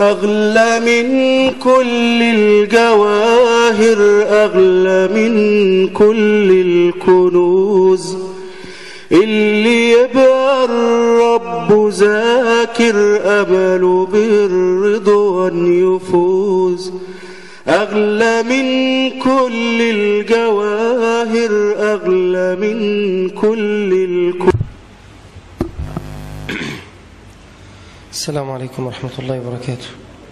أغلى من كل الجواهر أغلى من كل الكنوز اللي يبقى الرب ذاكر أمله بالرضوان يفوز أغلى من كل الجواهر أغلى من كل الكنوز السلام عليكم ورحمة الله وبركاته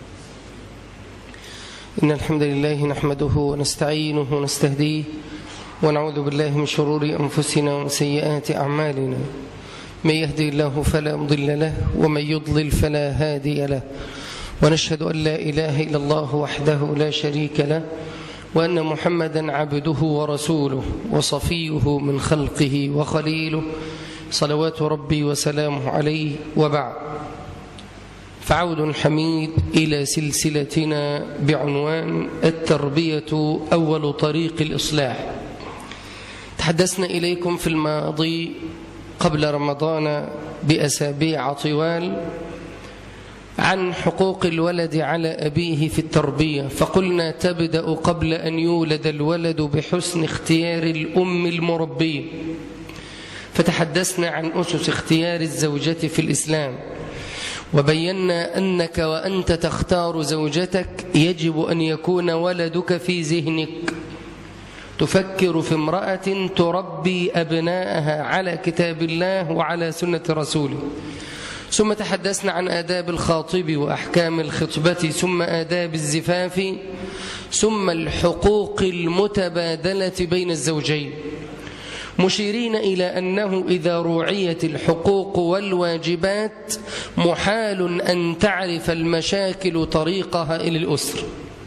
إن الحمد لله نحمده ونستعينه ونستهديه ونعوذ بالله من شرور أنفسنا ومن سيئات أعمالنا من يهدي الله فلا مضل له ومن يضلل فلا هادي له ونشهد أن لا إله إلا الله وحده لا شريك له وأن محمدا عبده ورسوله وصفيه من خلقه وخليله صلوات ربي وسلامه عليه وبعد فعود حميد إلى سلسلتنا بعنوان التربية أول طريق الإصلاح تحدثنا إليكم في الماضي قبل رمضان بأسابيع طوال عن حقوق الولد على أبيه في التربية فقلنا تبدأ قبل أن يولد الولد بحسن اختيار الأم المربية فتحدثنا عن أسس اختيار الزوجة في الإسلام وبينا أنك وأنت تختار زوجتك يجب أن يكون ولدك في ذهنك تفكر في امرأة تربي أبناءها على كتاب الله وعلى سنة رسوله ثم تحدثنا عن آداب الخاطب وأحكام الخطبة ثم آداب الزفاف ثم الحقوق المتبادلة بين الزوجين مشيرين إلى أنه إذا روعيت الحقوق والواجبات محال أن تعرف المشاكل طريقها إلى الأسر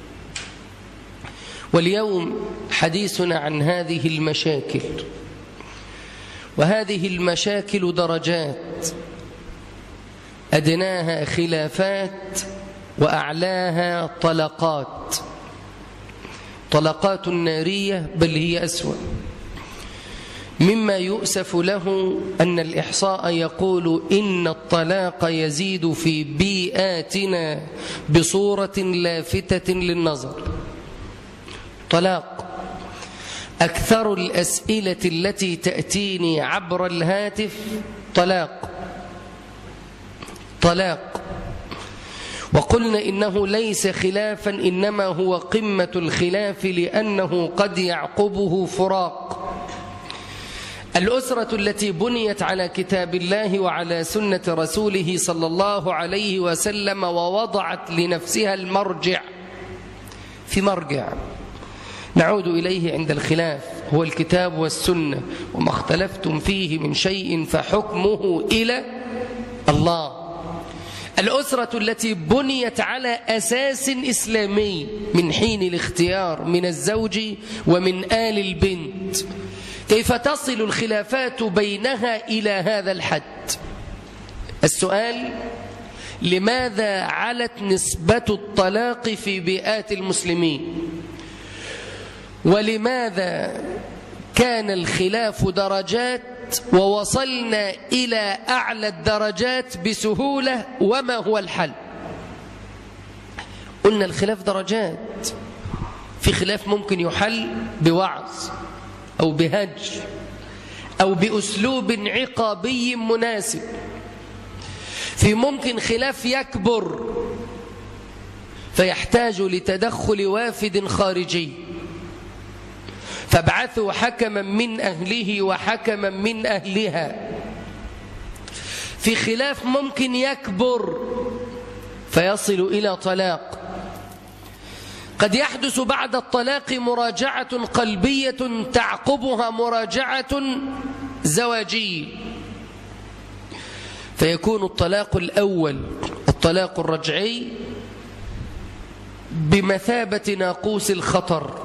واليوم حديثنا عن هذه المشاكل وهذه المشاكل درجات أدناها خلافات وأعلاها طلقات طلقات نارية بل هي أسوأ مما يؤسف له أن الإحصاء يقول إن الطلاق يزيد في بيئاتنا بصورة لافتة للنظر طلاق أكثر الأسئلة التي تأتيني عبر الهاتف طلاق طلاق وقلنا إنه ليس خلافا إنما هو قمة الخلاف لأنه قد يعقبه فراق الأسرة التي بنيت على كتاب الله وعلى سنة رسوله صلى الله عليه وسلم ووضعت لنفسها المرجع في مرجع نعود إليه عند الخلاف هو الكتاب والسنة وما اختلفتم فيه من شيء فحكمه إلى الله الأسرة التي بنيت على أساس إسلامي من حين الاختيار من الزوج ومن آل البنت كيف تصل الخلافات بينها إلى هذا الحد السؤال لماذا علت نسبة الطلاق في بيئات المسلمين ولماذا كان الخلاف درجات ووصلنا إلى أعلى الدرجات بسهولة وما هو الحل قلنا الخلاف درجات في خلاف ممكن يحل بوعظ أو بهج أو بأسلوب عقابي مناسب في ممكن خلاف يكبر فيحتاج لتدخل وافد خارجي فابعثوا حكما من أهله وحكما من أهلها في خلاف ممكن يكبر فيصل إلى طلاق قد يحدث بعد الطلاق مراجعة قلبية تعقبها مراجعة زواجية فيكون الطلاق الأول الطلاق الرجعي بمثابة ناقوس الخطر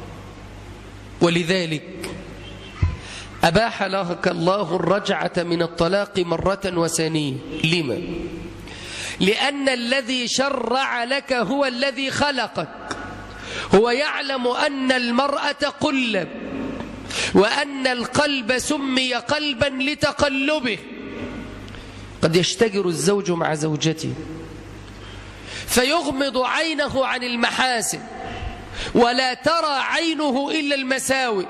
ولذلك أباح لك الله الرجعة من الطلاق مرة وثانية لما؟ لأن الذي شرع لك هو الذي خلقك هو يعلم أن المرأة قلب وأن القلب سمي قلبا لتقلبه قد يشتجر الزوج مع زوجته فيغمض عينه عن المحاسن ولا ترى عينه إلا المساوئ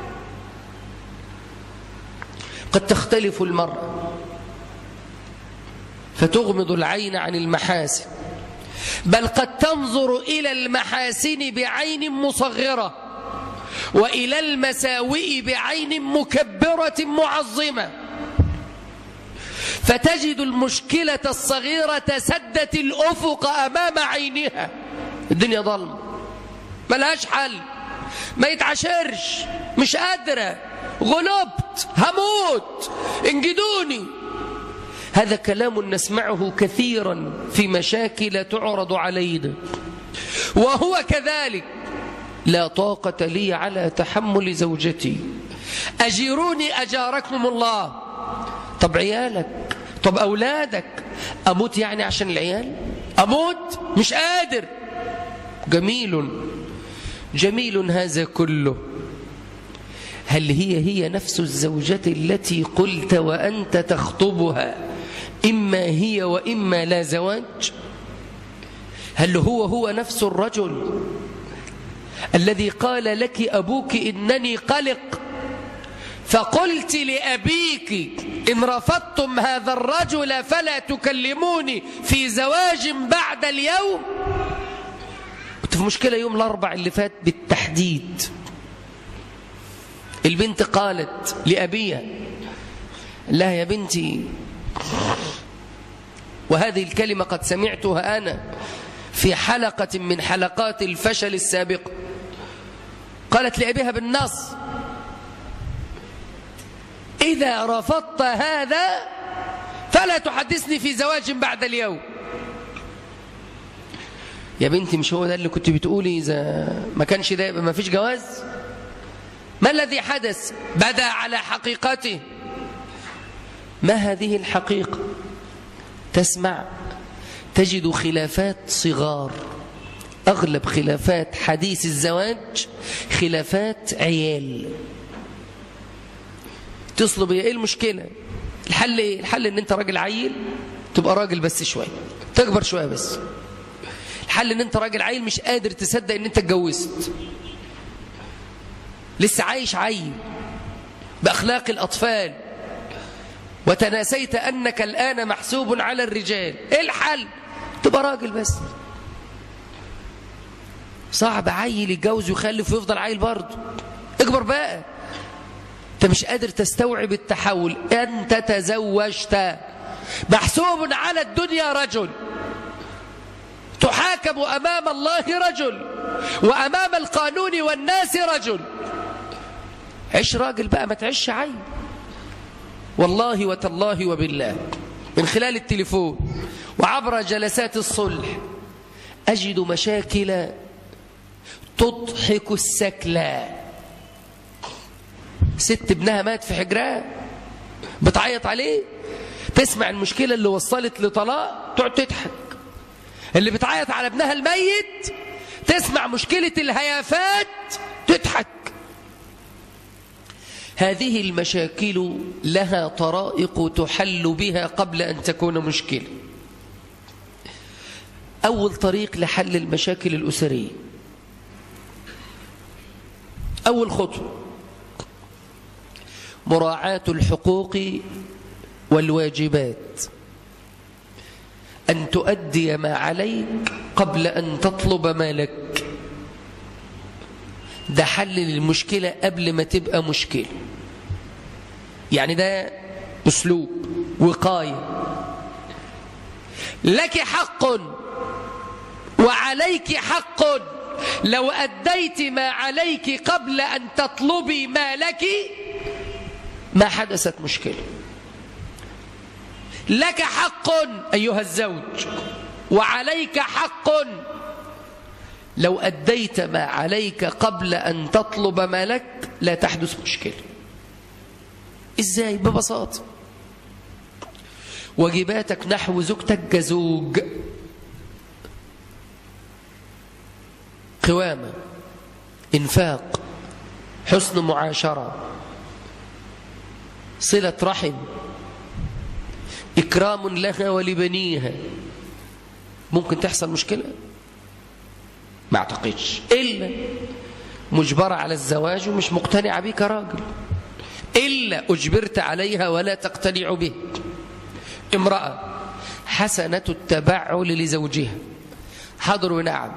قد تختلف المرأة فتغمض العين عن المحاسن بل قد تنظر إلى المحاسن بعين مصغرة وإلى المساوئ بعين مكبرة معظمة فتجد المشكلة الصغيرة سدت الأفق أمام عينها الدنيا ظلمة ملهاش حل ما يتعشرش مش قادرة غلبت هموت انجدوني هذا كلام نسمعه كثيرا في مشاكل تعرض علينا وهو كذلك لا طاقة لي على تحمل زوجتي أجيروني أجاركم الله طب عيالك طب أولادك أموت يعني عشان العيال أموت مش قادر جميل جميل هذا كله هل هي هي نفس الزوجة التي قلت وأنت تخطبها إما هي وإما لا زواج هل هو هو نفس الرجل الذي قال لك أبوك إنني قلق فقلت لأبيك إن رفضتم هذا الرجل فلا تكلموني في زواج بعد اليوم كنت في مشكلة يوم الأربع اللي فات بالتحديد البنت قالت لأبيها لا يا بنتي وهذه الكلمة قد سمعتها أنا في حلقة من حلقات الفشل السابقة قالت لأبيها بالنص إذا رفضت هذا فلا تحدثني في زواج بعد اليوم يا بنتي مش هو ده اللي كنت بتقولي إذا ما كانش ده يبقى ما فيش جواز ما الذي حدث بدا على حقيقته ما هذه الحقيقة تسمع تجد خلافات صغار أغلب خلافات حديث الزواج خلافات عيال تصلب ايه المشكلة الحل ايه الحل ان انت راجل عيل تبقى راجل بس شوية تكبر شوية بس الحل ان انت راجل عيل مش قادر تصدق ان انت اتجوزت لسه عايش عيل بأخلاق الأطفال وتناسيت أنك الآن محسوب على الرجال إيه الحل تبقى راجل بس صعب عيل يتجوز ويخلف ويفضل عيل برضه اكبر بقى انت مش قادر تستوعب التحول انت تزوجت محسوب على الدنيا رجل تحاكم امام الله رجل وامام القانون والناس رجل عيش راجل بقى ما تعيش عين والله وتالله وبالله من خلال التليفون وعبر جلسات الصلح أجد مشاكل تضحك السكلى ست ابنها مات في حجرها بتعيط عليه تسمع المشكلة اللي وصلت لطلاق تقعد تضحك اللي بتعيط على ابنها الميت تسمع مشكلة الهيافات تضحك هذه المشاكل لها طرائق تحل بها قبل أن تكون مشكلة أول طريق لحل المشاكل الأسرية أول خطوة مراعاة الحقوق والواجبات أن تؤدي ما عليك قبل أن تطلب ما لك ده حل للمشكلة قبل ما تبقى مشكلة يعني ده أسلوب وقاية لك حق وعليك حق لو أديت ما عليك قبل أن تطلبي ما لك ما حدثت مشكلة لك حق أيها الزوج وعليك حق لو أديت ما عليك قبل أن تطلب ما لك لا تحدث مشكلة إزاي ببساطة واجباتك نحو زوجتك كزوج قوامة إنفاق حسن معاشرة صلة رحم إكرام لها ولبنيها ممكن تحصل مشكلة ما اعتقدش إلا مجبرة على الزواج ومش مقتنعة بيه كراجل إلا أجبرت عليها ولا تقتنع به امرأة حسنة التبعل لزوجها حضر نعم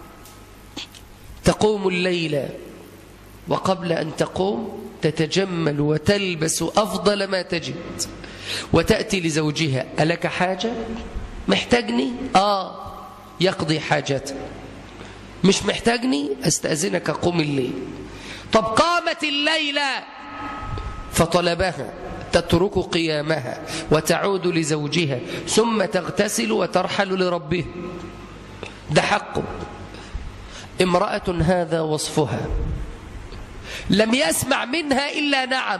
تقوم الليلة وقبل أن تقوم تتجمل وتلبس أفضل ما تجد وتأتي لزوجها ألك حاجة؟ محتاجني؟ آه يقضي حاجته مش محتاجني أستأذنك قوم الليل طب قامت الليلة فطلبها تترك قيامها وتعود لزوجها ثم تغتسل وترحل لربها ده حقه امرأة هذا وصفها لم يسمع منها إلا نعم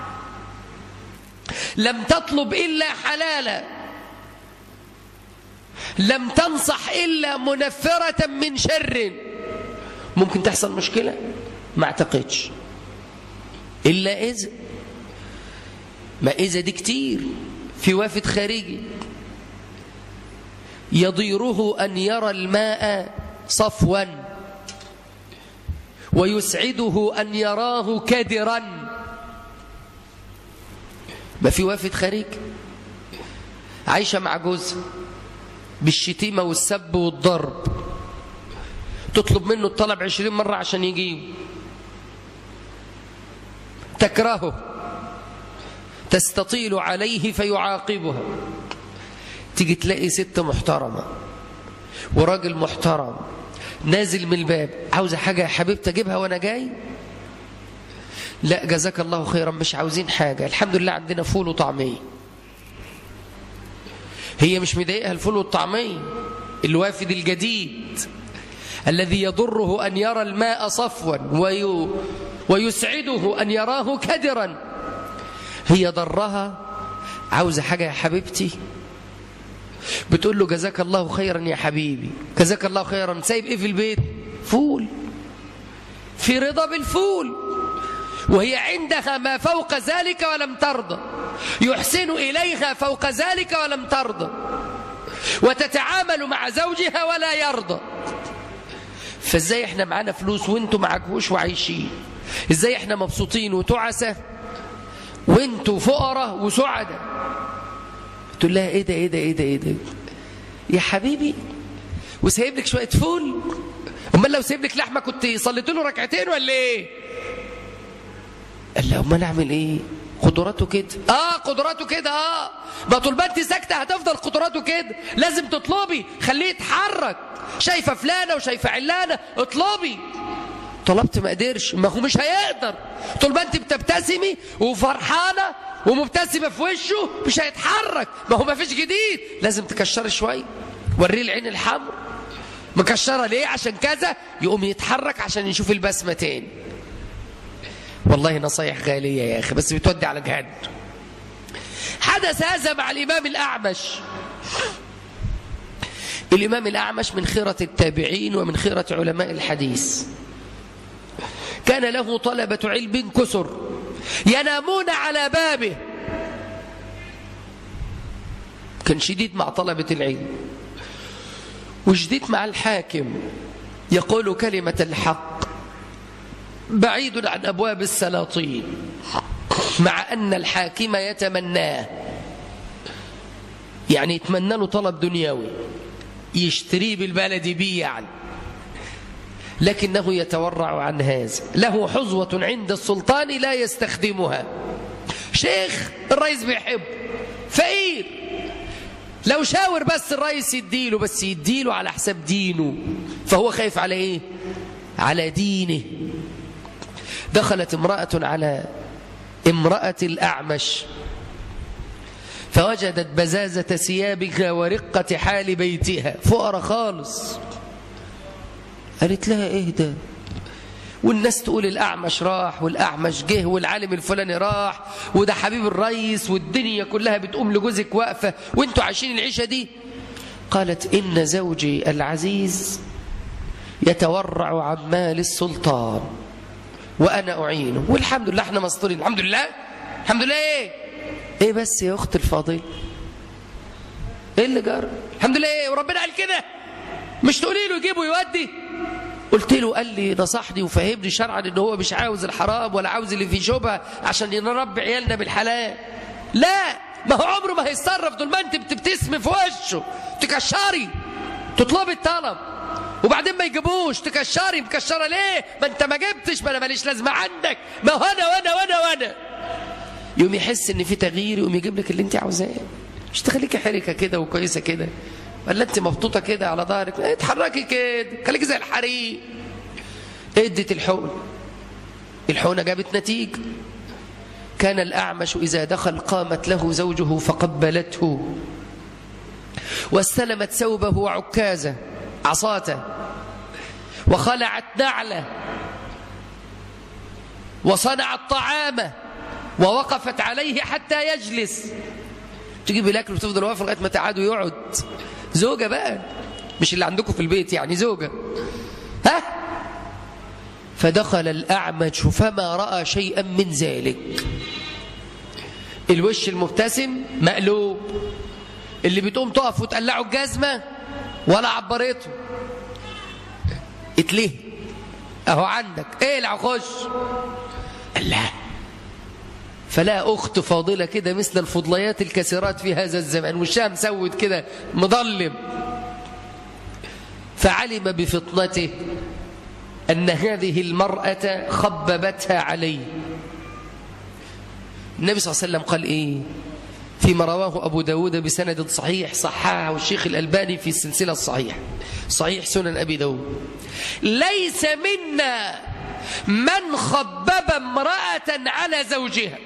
لم تطلب إلا حلالا لم تنصح إلا منفرة من شر ممكن تحصل مشكلة ما اعتقدش إلا إذا ما إذا دي كتير في وافد خارجي يضيره أن يرى الماء صفوا ويسعده أن يراه كدرا ما في وافد خارجي عايشة مع جوزها بالشتيمة والسب والضرب تطلب منه الطلب عشرين مرة عشان يجيب تكرهه تستطيل عليه فيعاقبها تيجي تلاقي ست محترمة وراجل محترم نازل من الباب عاوزة حاجة يا حبيبتي أجيبها وأنا جاي لا جزاك الله خيرا مش عاوزين حاجة الحمد لله عندنا فول وطعمية هي مش مضايقها الفول والطعمية الوافد الجديد الذي يضره أن يرى الماء صفوا وي... ويسعده أن يراه كدرا هي ضرها عاوزة حاجة يا حبيبتي بتقول له جزاك الله خيرا يا حبيبي جزاك الله خيرا سايب ايه في البيت فول في رضا بالفول وهي عندها ما فوق ذلك ولم ترضى يحسن إليها فوق ذلك ولم ترضى وتتعامل مع زوجها ولا يرضى فازاي احنا معانا فلوس وانتوا معاكوش وعايشين ازاي احنا مبسوطين وتعسة وانتوا فقراء وسعداء تقول لها ايه ده ايه ده ايه ده ايه ده يا حبيبي وسايب لك شويه فول امال لو سايب لك لحمه كنت صليت له ركعتين ولا ايه قال لها امال اعمل ايه قدراته كده اه قدراته كده اه ما طول ما انت ساكته هتفضل قدراته كده لازم تطلبي خليه يتحرك شايفه فلانه وشايفه علانه اطلبي طلبت ما قدرش ما هو مش هيقدر طول ما انت بتبتسمي وفرحانه ومبتسمه في وشه مش هيتحرك ما هو ما فيش جديد لازم تكشري شويه وريه العين الحمر مكشره ليه عشان كذا يقوم يتحرك عشان يشوف البسمه تاني والله نصايح غاليه يا اخي بس بتودي على جهنم حدث هذا مع الامام الاعمش الامام الاعمش من خيره التابعين ومن خيره علماء الحديث كان له طلبه علم كثر ينامون على بابه كان شديد مع طلبة العلم وشديد مع الحاكم يقول كلمة الحق بعيد عن أبواب السلاطين مع أن الحاكم يتمناه يعني يتمنى له طلب دنيوي يشتريه بالبلد بيه يعني لكنه يتورع عن هذا له حظوة عند السلطان لا يستخدمها شيخ الرئيس بيحب فقير لو شاور بس الرئيس يديله بس يديله على حساب دينه فهو خايف على ايه على دينه دخلت امرأة على امرأة الأعمش فوجدت بزازة ثيابها ورقة حال بيتها فقر خالص قالت لها ايه ده والناس تقول الأعمش راح والأعمش جه والعالم الفلاني راح وده حبيب الرئيس والدنيا كلها بتقوم لجوزك واقفة وانتوا عايشين العيشة دي قالت إن زوجي العزيز يتورع عن مال السلطان وأنا أعينه والحمد لله احنا مستورين الحمد لله الحمد لله ايه ايه بس يا أخت الفاضل ايه اللي جرى الحمد لله ايه وربنا قال كده مش تقولي له يجيب ويودي قلت له قال لي نصحني وفهمني شرعا ان هو مش عاوز الحرام ولا عاوز اللي فيه شبهه عشان نربي عيالنا بالحلال لا ما هو عمره ما هيتصرف طول ما انت بتبتسمي في وشه تكشري تطلبي الطلب وبعدين ما يجيبوش تكشري مكشره ليه ما انت ما جبتش ما انا ماليش لازمه عندك ما هو انا وانا وانا وانا يوم يحس ان في تغيير يقوم يجيب لك اللي انت عاوزاه مش تخليكي حركه كده وكويسه كده ولا انت مبسوطه كده على ظهرك اتحركي كده خليكي زي الحريق ادت الحقن الحقنه جابت نتيجه كان الأعمش إذا دخل قامت له زوجه فقبلته واستلمت ثوبه وعكازه عصاته وخلعت نعله وصنعت طعامه ووقفت عليه حتى يجلس تجيب الاكل وتفضل واقف لغايه ما تعاد ويقعد زوجه بقى مش اللي عندكم في البيت يعني زوجه ها فدخل الاعمش فما راى شيئا من ذلك الوش المبتسم مقلوب اللي بتقوم تقف وتقلعه الجزمه ولا عبرته اتليه اهو عندك اقلع وخش قال لا فلا أخت فاضلة كده مثل الفضليات الكثيرات في هذا الزمان وشها مسود كده مضلم فعلم بفطنته أن هذه المرأة خببتها عليه النبي صلى الله عليه وسلم قال إيه فيما رواه أبو داود بسند صحيح صححه الشيخ الألباني في السلسلة الصحيح صحيح سنن أبي داود ليس منا من خبب امرأة على زوجها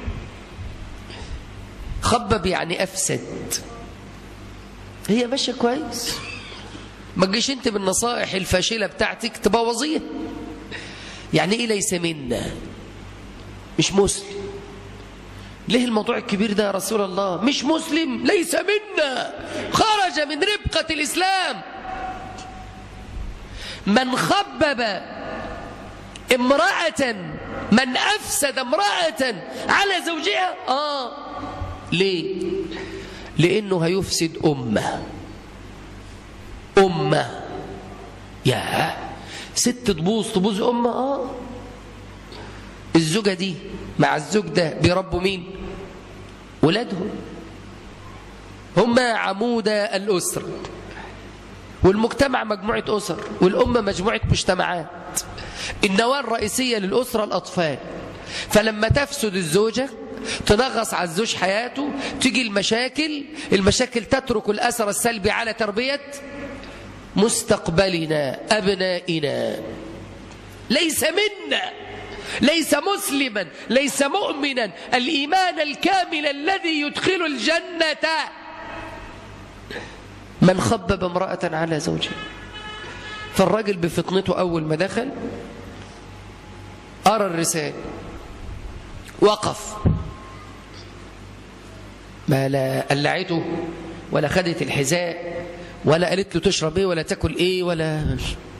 خبب يعني أفسد هي ماشية كويس ما تجيش انت بالنصائح الفاشلة بتاعتك تبوظيها يعني ايه ليس منا مش مسلم ليه الموضوع الكبير ده يا رسول الله مش مسلم ليس منا خرج من ربقة الإسلام من خبب امرأة من أفسد امرأة على زوجها آه ليه لأنه هيفسد أمة أمة يا ست تبوظ تبوظ أمة آه الزوجة دي مع الزوج ده بيربوا مين ولادهم هم عمود الأسرة والمجتمع مجموعة أسر والأمة مجموعة مجتمعات النواة الرئيسية للأسرة الأطفال فلما تفسد الزوجة تنغص على الزوج حياته تيجي المشاكل المشاكل تترك الأثر السلبي على تربية مستقبلنا أبنائنا ليس منا ليس مسلما ليس مؤمنا الإيمان الكامل الذي يدخل الجنة من خبب امرأة على زوجها فالراجل بفطنته أول ما دخل أرى الرسالة وقف ما لا قلعته ولا خدت الحذاء ولا قالت له تشرب ايه ولا تاكل ايه ولا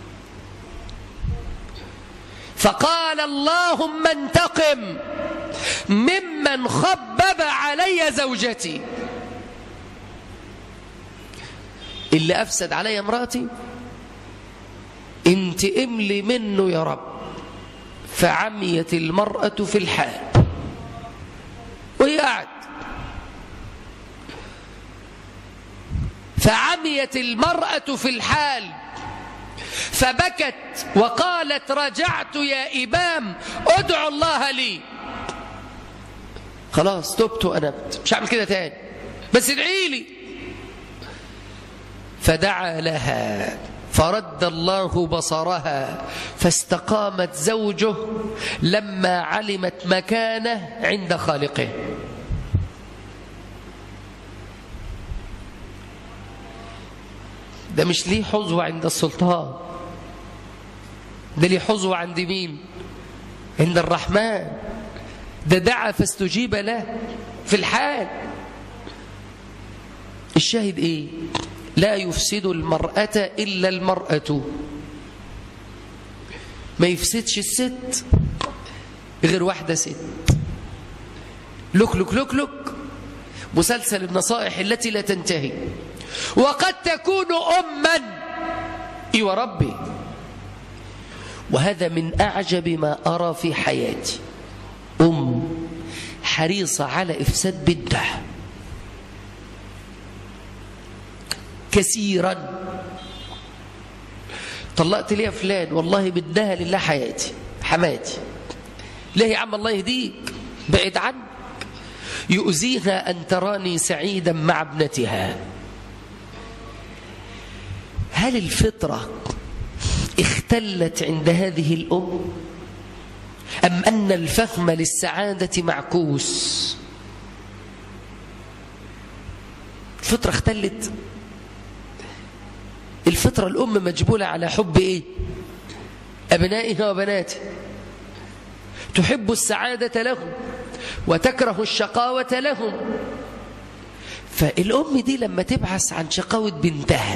فقال اللهم انتقم ممن خبب علي زوجتي اللي افسد علي امراتي انتقم لي منه يا رب فعميت المرأة في الحال وهي قاعد فعميت المرأة في الحال فبكت وقالت رجعت يا إمام ادعو الله لي خلاص تبت وأنبت مش هعمل كده تاني بس ادعي لي فدعا لها فرد الله بصرها فاستقامت زوجه لما علمت مكانه عند خالقه ده مش ليه حظوة عند السلطان ده ليه حظوة عند مين عند الرحمن ده دعا فاستجيب له في الحال الشاهد ايه لا يفسد المرأة إلا المرأة ما يفسدش الست غير واحدة ست لك لك لك لك مسلسل النصائح التي لا تنتهي وقد تكون أما إي وربي وهذا من أعجب ما أرى في حياتي أم حريصة على إفساد بنتها كثيرا طلقت ليه فلان والله بدها لله حياتي حماتي ليه يا عم الله يهديك بعد عنك يؤذيها أن تراني سعيدا مع ابنتها هل الفطرة اختلت عند هذه الأم أم أن الفهم للسعادة معكوس الفطرة اختلت الفطرة الأم مجبولة على حب إيه أبنائها وبناتها تحب السعادة لهم وتكره الشقاوة لهم فالأم دي لما تبحث عن شقاوة بنتها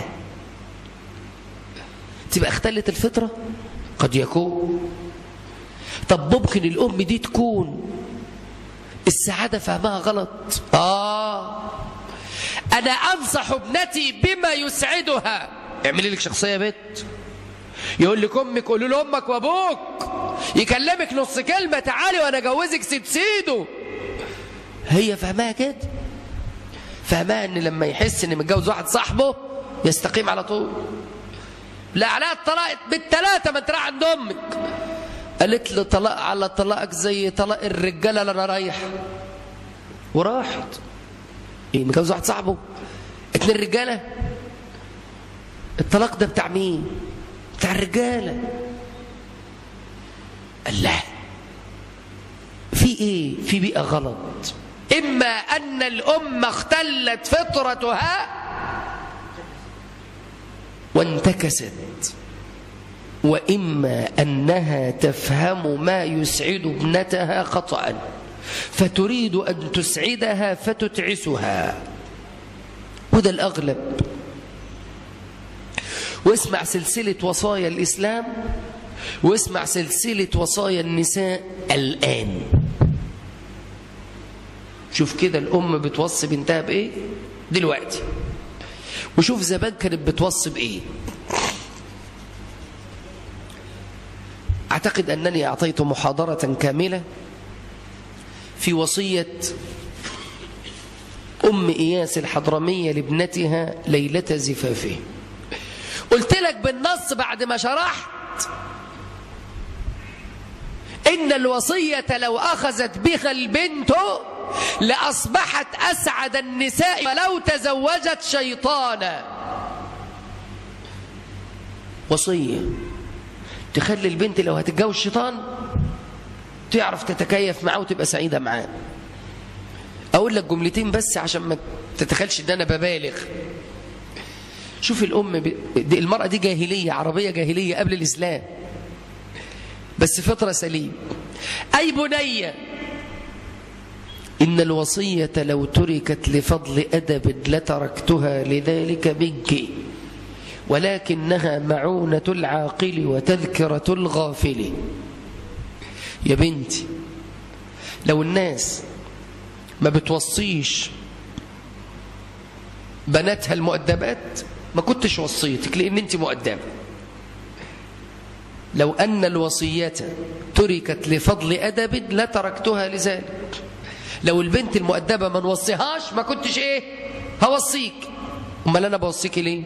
تبقى اختلت الفطرة قد يكون طب ممكن الأم دي تكون السعادة فهمها غلط آه أنا أنصح ابنتي بما يسعدها اعملي لك شخصية يا بنت يقول لك أمك قولوا له أمك وأبوك يكلمك نص كلمة تعالي وأنا أجوزك ست سيده هي فهمها كده فهمها إن لما يحس إن متجوز واحد صاحبه يستقيم على طول لا عليها الطلاق بالثلاثة ما تروح عند أمك قالت له طلاق على طلاقك زي طلاق الرجالة اللي أنا رايح وراحت إيه متجوز واحد صاحبه اتنين رجالة الطلاق ده بتاع مين بتاع الرجالة قال لا في ايه في بيئة غلط اما ان الامة اختلت فطرتها وانتكست واما انها تفهم ما يسعد ابنتها خطأ فتريد ان تسعدها فتتعسها وده الاغلب واسمع سلسلة وصايا الإسلام واسمع سلسلة وصايا النساء الآن شوف كده الأم بتوصي بنتها بإيه دلوقتي وشوف زمان كانت بتوصي بإيه أعتقد أنني أعطيت محاضرة كاملة في وصية أم إياس الحضرمية لابنتها ليلة زفافه قلت لك بالنص بعد ما شرحت إن الوصية لو أخذت بها البنت لأصبحت أسعد النساء ولو تزوجت شيطانا وصية تخلي البنت لو هتتجوز شيطان تعرف تتكيف معاه وتبقى سعيدة معاه أقول لك جملتين بس عشان ما تتخيلش إن أنا ببالغ شوف الأم ب... دي المرأة دي جاهلية عربية جاهلية قبل الإسلام بس فطرة سليم أي بنية إن الوصية لو تركت لفضل أدب لتركتها لذلك منك ولكنها معونة العاقل وتذكرة الغافل يا بنتي لو الناس ما بتوصيش بناتها المؤدبات ما كنتش وصيتك لأن أنت مؤدبة لو أن الوصية تركت لفضل أدب لتركتها لذلك لو البنت المؤدبة ما نوصيهاش ما كنتش إيه هوصيك أمال أنا بوصيك ليه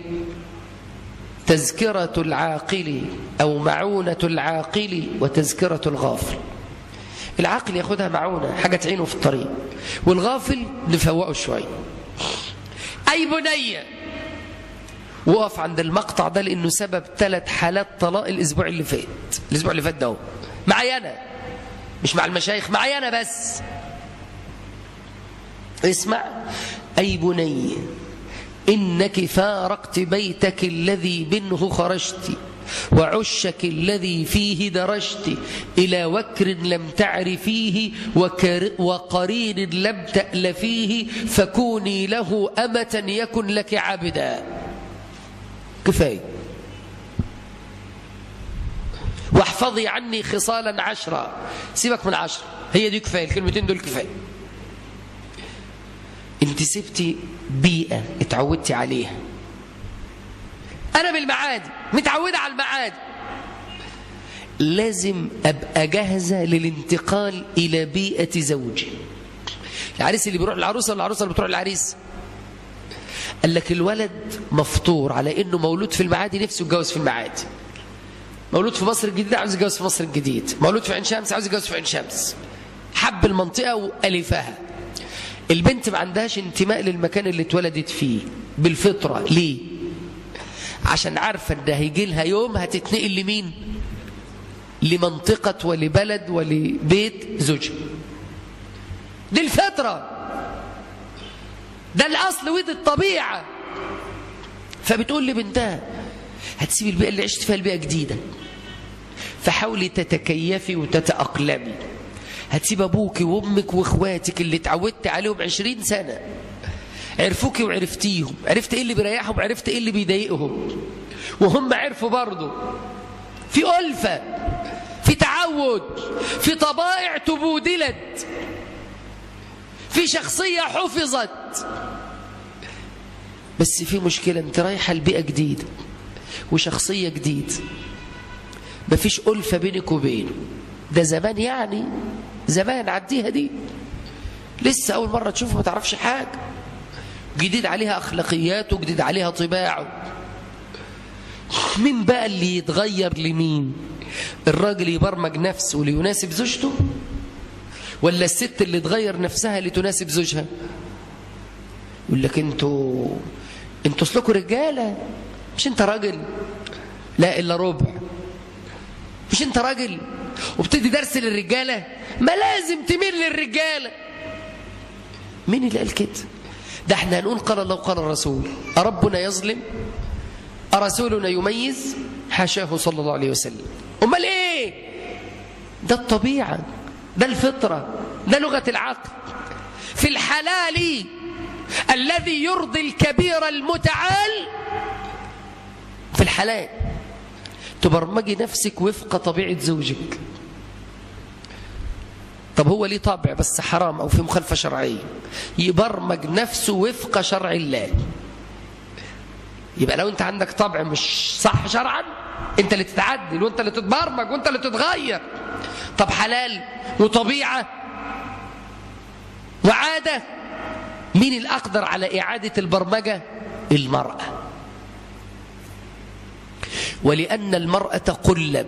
تذكرة العاقل أو معونة العاقل وتذكرة الغافل العاقل ياخدها معونة حاجة تعينه في الطريق والغافل نفوقه شوية أي بنية وقف عند المقطع ده لأنه سبب ثلاث حالات طلاق الأسبوع اللي فات الأسبوع اللي فات ده معايا أنا مش مع المشايخ معايا أنا بس اسمع أي بني إنك فارقت بيتك الذي منه خرجت وعشك الذي فيه درجت إلى وكر لم تعرفيه وكر وقرين لم تألفيه فكوني له أمة يكن لك عبدا كفاية واحفظي عني خصالا عشرة سيبك من عشرة هي دي كفاية الكلمتين دول كفاية انت سبتي بيئة اتعودتي عليها انا بالمعادي متعودة على المعادي لازم ابقى جاهزة للانتقال الى بيئة زوجي العريس اللي بيروح العروسة ولا العروسة اللي بتروح العريس قال لك الولد مفطور على انه مولود في المعادي نفسه يتجوز في المعادي مولود في مصر الجديدة عاوز يتجوز في مصر الجديد مولود في عين شمس عاوز يتجوز في عين شمس حب المنطقة وألفها البنت ما عندهاش انتماء للمكان اللي اتولدت فيه بالفطرة ليه عشان عارفة ان هيجي لها يوم هتتنقل لمين لمنطقة ولبلد ولبيت زوجها دي الفطرة ده الأصل ودي الطبيعة فبتقول لبنتها هتسيب البيئة اللي عشت فيها البيئة جديدة فحاولي تتكيفي وتتأقلمي هتسيب أبوك وأمك وإخواتك اللي اتعودت عليهم عشرين سنة عرفوك وعرفتيهم عرفت إيه اللي بيريحهم عرفت إيه اللي بيضايقهم وهم عرفوا برضه في ألفة في تعود في طبائع تبودلت في شخصية حفظت بس في مشكلة انت رايحة لبيئة جديدة وشخصية جديدة مفيش ألفة بينك وبينه ده زمان يعني زمان عديها دي لسه أول مرة تشوفه ما تعرفش حاجة جديد عليها أخلاقيات وجديد عليها طباعه مين بقى اللي يتغير لمين الراجل يبرمج نفسه ليناسب زوجته ولا الست اللي تغير نفسها لتناسب زوجها يقول لك انتوا انتوا اسلكوا رجاله مش انت راجل لا الا ربع مش انت راجل وبتدي درس للرجاله ما لازم تميل للرجاله مين اللي قال كده ده احنا هنقول قال الله وقال الرسول أربنا يظلم أرسولنا يميز حاشاه صلى الله عليه وسلم أمال إيه ده الطبيعة ده الفطرة ده لغة العقل في الحلال الذي يرضي الكبير المتعال في الحلال تبرمجي نفسك وفق طبيعة زوجك طب هو ليه طبع بس حرام أو في مخالفة شرعية يبرمج نفسه وفق شرع الله يبقى لو انت عندك طبع مش صح شرعا انت اللي تتعدل وانت اللي تتبرمج وانت اللي تتغير طب حلال وطبيعة وعادة مين الأقدر على إعادة البرمجة المرأة ولأن المرأة قلب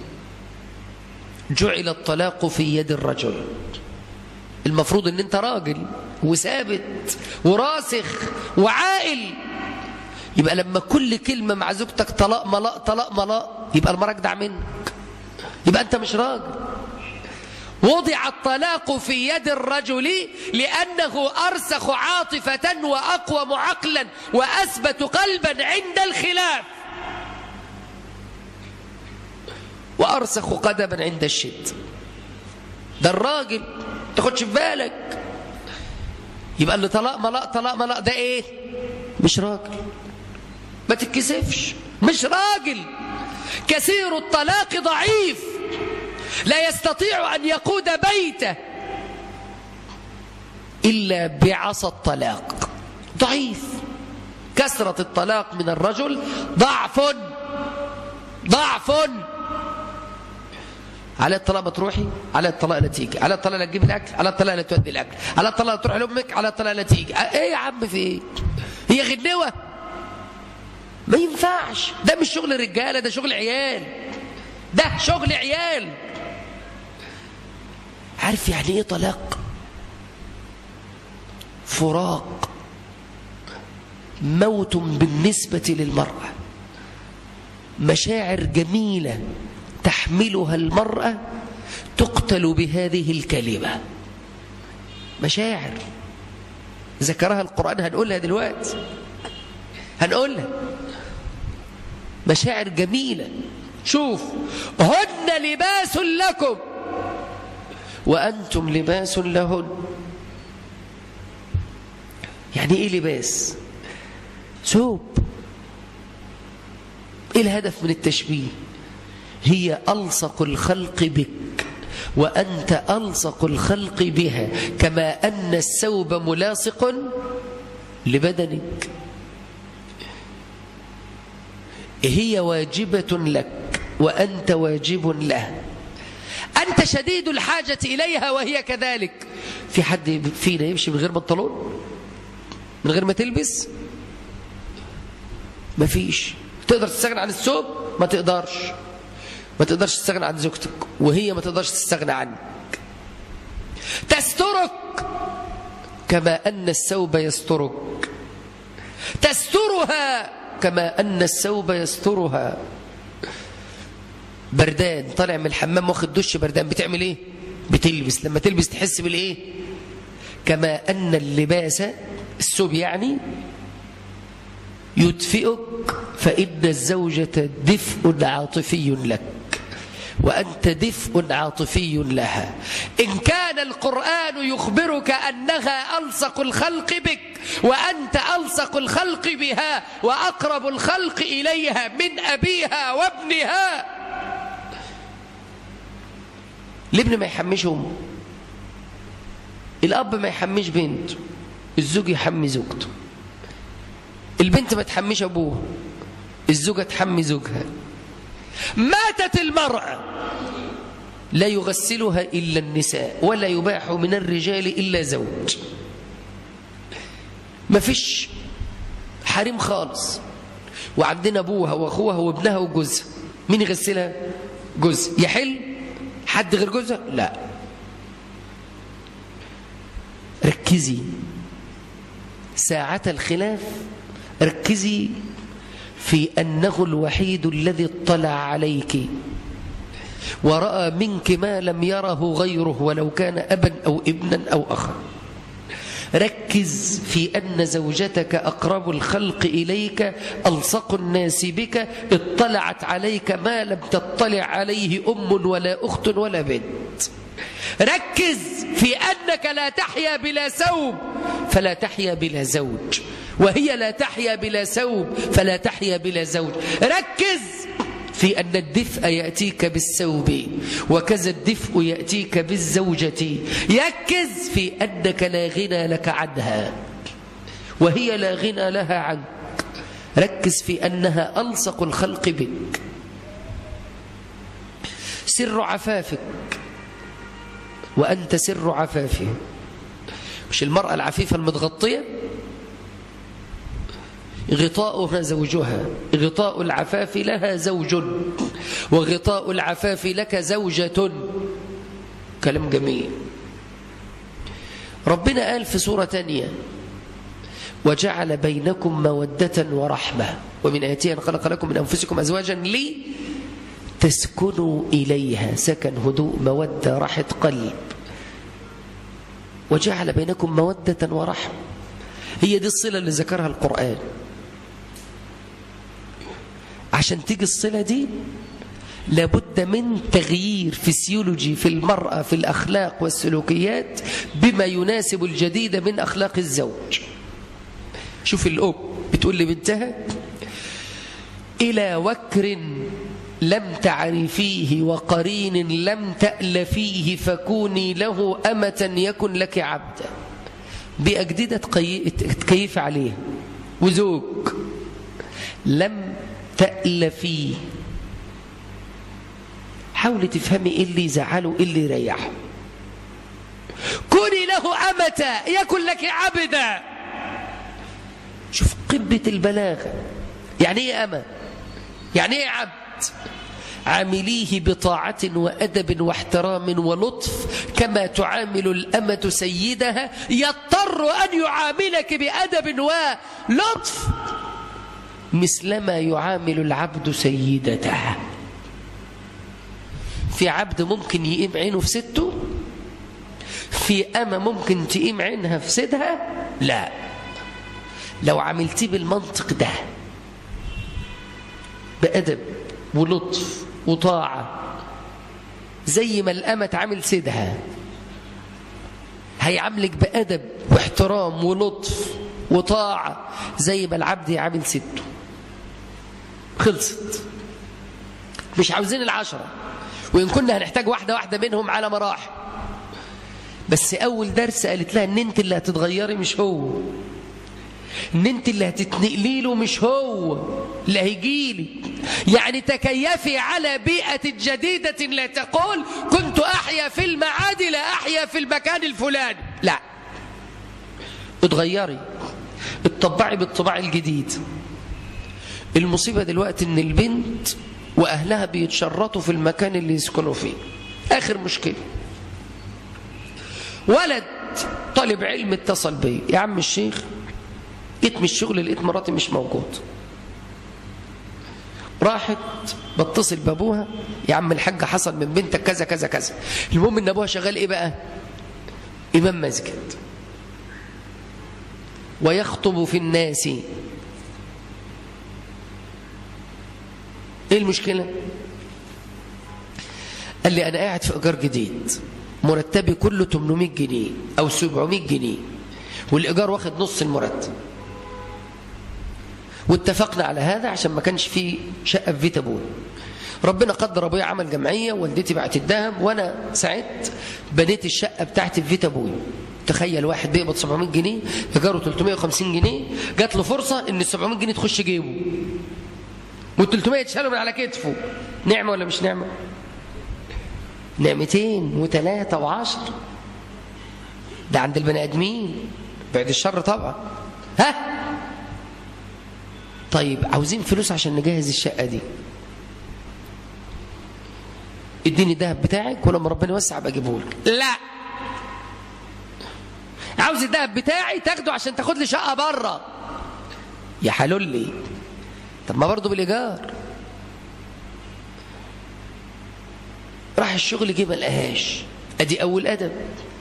جعل الطلاق في يد الرجل المفروض ان انت راجل وثابت وراسخ وعاقل يبقى لما كل كلمة مع زوجتك طلاق ملاء طلاق ملاء يبقى المرأة اجدع منك يبقى انت مش راجل وضع الطلاق في يد الرجل لأنه أرسخ عاطفة وأقوم عقلا وأثبت قلبا عند الخلاف وأرسخ قدما عند الشد ده الراجل تاخدش في بالك يبقى اللي طلاق ملاء طلاق ملاء ده ايه مش راجل ما تتكسفش مش راجل كثير الطلاق ضعيف لا يستطيع أن يقود بيته إلا بعصا الطلاق ضعيف كثرة الطلاق من الرجل ضعف ضعف على الطلاق ما تروحي على الطلاق لا تيجي على الطلاق لا تجيب الاكل على الطلاق لا تودي الاكل على الطلاق لا تروح لامك على الطلاق لا تيجي ايه يا عم في ايه هي غنوه ما ينفعش ده مش شغل رجاله ده شغل عيال ده شغل عيال عارف يعني ايه طلاق فراق موت بالنسبه للمراه مشاعر جميله تحملها المرأة تقتل بهذه الكلمة مشاعر ذكرها القرآن هنقولها دلوقتي هنقولها مشاعر جميلة شوف هن لباس لكم وأنتم لباس لهن يعني إيه لباس ثوب إيه الهدف من التشبيه هي ألصق الخلق بك وأنت ألصق الخلق بها كما أن الثوب ملاصق لبدنك هي واجبة لك وأنت واجب له أنت شديد الحاجة إليها وهي كذلك في حد فينا يمشي من غير بنطلون من غير ما تلبس ما فيش تقدر تستغنى عن الثوب ما تقدرش ما تقدرش تستغنى عن زوجتك وهي ما تقدرش تستغنى عنك تسترك كما أن الثوب يسترك تسترها كما أن الثوب يسترها بردان طالع من الحمام واخد دش بردان بتعمل ايه بتلبس لما تلبس تحس بالايه كما أن اللباس الثوب يعني يدفئك فإن الزوجة دفء عاطفي لك وأنت دفء عاطفي لها إن كان القرآن يخبرك أنها ألصق الخلق بك وأنت ألصق الخلق بها وأقرب الخلق إليها من أبيها وابنها الابن ما يحمش أمه الأب ما يحمش بنته الزوج يحمي زوجته البنت ما تحميش أبوها الزوجة تحمي زوجها ماتت المرأة لا يغسلها إلا النساء ولا يباح من الرجال إلا زوج ما فيش حريم خالص وعندنا أبوها وأخوها وابنها وجوزها مين يغسلها جوز يحل حد غير جوزها لا ركزي ساعة الخلاف ركزي في أنه الوحيد الذي اطلع عليك ورأى منك ما لم يره غيره ولو كان أبا أو ابنا أو أخا ركز في أن زوجتك أقرب الخلق إليك ألصق الناس بك اطلعت عليك ما لم تطلع عليه أم ولا أخت ولا بنت ركز في أنك لا تحيا بلا ثوب فلا تحيا بلا زوج وهي لا تحيا بلا ثوب فلا تحيا بلا زوج ركز في أن الدفء يأتيك بالثوب وكذا الدفء يأتيك بالزوجة يركز في أنك لا غنى لك عنها وهي لا غنى لها عنك ركز في أنها ألصق الخلق بك سر عفافك وأنت سر عفافه مش المرأة العفيفة المتغطية غطاؤها زوجها غطاء العفاف لها زوج وغطاء العفاف لك زوجة كلام جميل ربنا قال في سورة تانية وجعل بينكم مودة ورحمة ومن آياته أن خلق لكم من أنفسكم أزواجا لي تسكنوا إليها سكن هدوء مودة راحة قلب وجعل بينكم مودة ورحمة هي دي الصلة اللي ذكرها القرآن عشان تيجي الصلة دي لابد من تغيير فسيولوجي في المرأة في الأخلاق والسلوكيات بما يناسب الجديد من أخلاق الزوج شوف الأم بتقول لبنتها إلى وكر لم تعرفيه وقرين لم تألفيه فكوني له أمة يكن لك عبدا بأجددة تكيف عليه وزوج لم تألفيه حاولي تفهمي ايه اللي يزعله ايه اللي يريحه كوني له أمة يكن لك عبدا شوف قمة البلاغة يعني ايه أمة يعني ايه عبد عامليه بطاعة وأدب واحترام ولطف كما تعامل الأمة سيدها يضطر أن يعاملك بأدب ولطف مثلما يعامل العبد سيدته في عبد ممكن يقيم عينه في سته في أمة ممكن تقيم عينها في سيدها لا لو عملتيه بالمنطق ده بأدب ولطف وطاعة زي ما الأمة تعامل سيدها هيعاملك بأدب واحترام ولطف وطاعة زي ما العبد يعامل سته خلصت مش عاوزين العشرة وإن كنا هنحتاج واحدة واحدة منهم على مراحل بس أول درس قالت لها إن أنت اللي هتتغيري مش هو إن أنت اللي هتتنقلي له مش هو اللي هيجيلي يعني تكيفي على بيئة جديدة لا تقول كنت أحيا في المعادي لا أحيا في المكان الفلاني لا اتغيري اتطبعي بالطباع الجديد المصيبة دلوقتي ان البنت واهلها بيتشرطوا في المكان اللي يسكنوا فيه اخر مشكلة ولد طالب علم اتصل بي يا عم الشيخ جيت من الشغل لقيت مراتي مش موجود راحت بتصل بابوها يا عم الحاج حصل من بنتك كذا كذا كذا المهم ان ابوها شغال ايه بقى امام مسجد ويخطب في الناس ايه المشكلة قال لي انا قاعد في ايجار جديد مرتبي كله 800 جنيه او 700 جنيه والايجار واخد نص المرتب واتفقنا على هذا عشان ما كانش في شقه في بيت ابويا ربنا قدر ابويا عمل جمعيه والدتي بعت الذهب وانا ساعدت بنيت الشقه بتاعتي في بيت ابويا تخيل واحد بيقبض 700 جنيه ايجاره 350 جنيه جات له فرصه ان ال 700 جنيه تخش جيبه وال 300 يتشالوا من على كتفه نعمه ولا مش نعمه نعمتين وثلاثه وعشر ده عند البني ادمين بعد الشر طبعا ها طيب عاوزين فلوس عشان نجهز الشقه دي اديني الذهب بتاعك ولما ربنا يوسع ابقى اجيبه لك لا عاوز الذهب بتاعي تاخده عشان تاخد لي شقه بره يا حلولي طب ما برضه بالايجار راح الشغل جه ما لقاهاش ادي اول ادب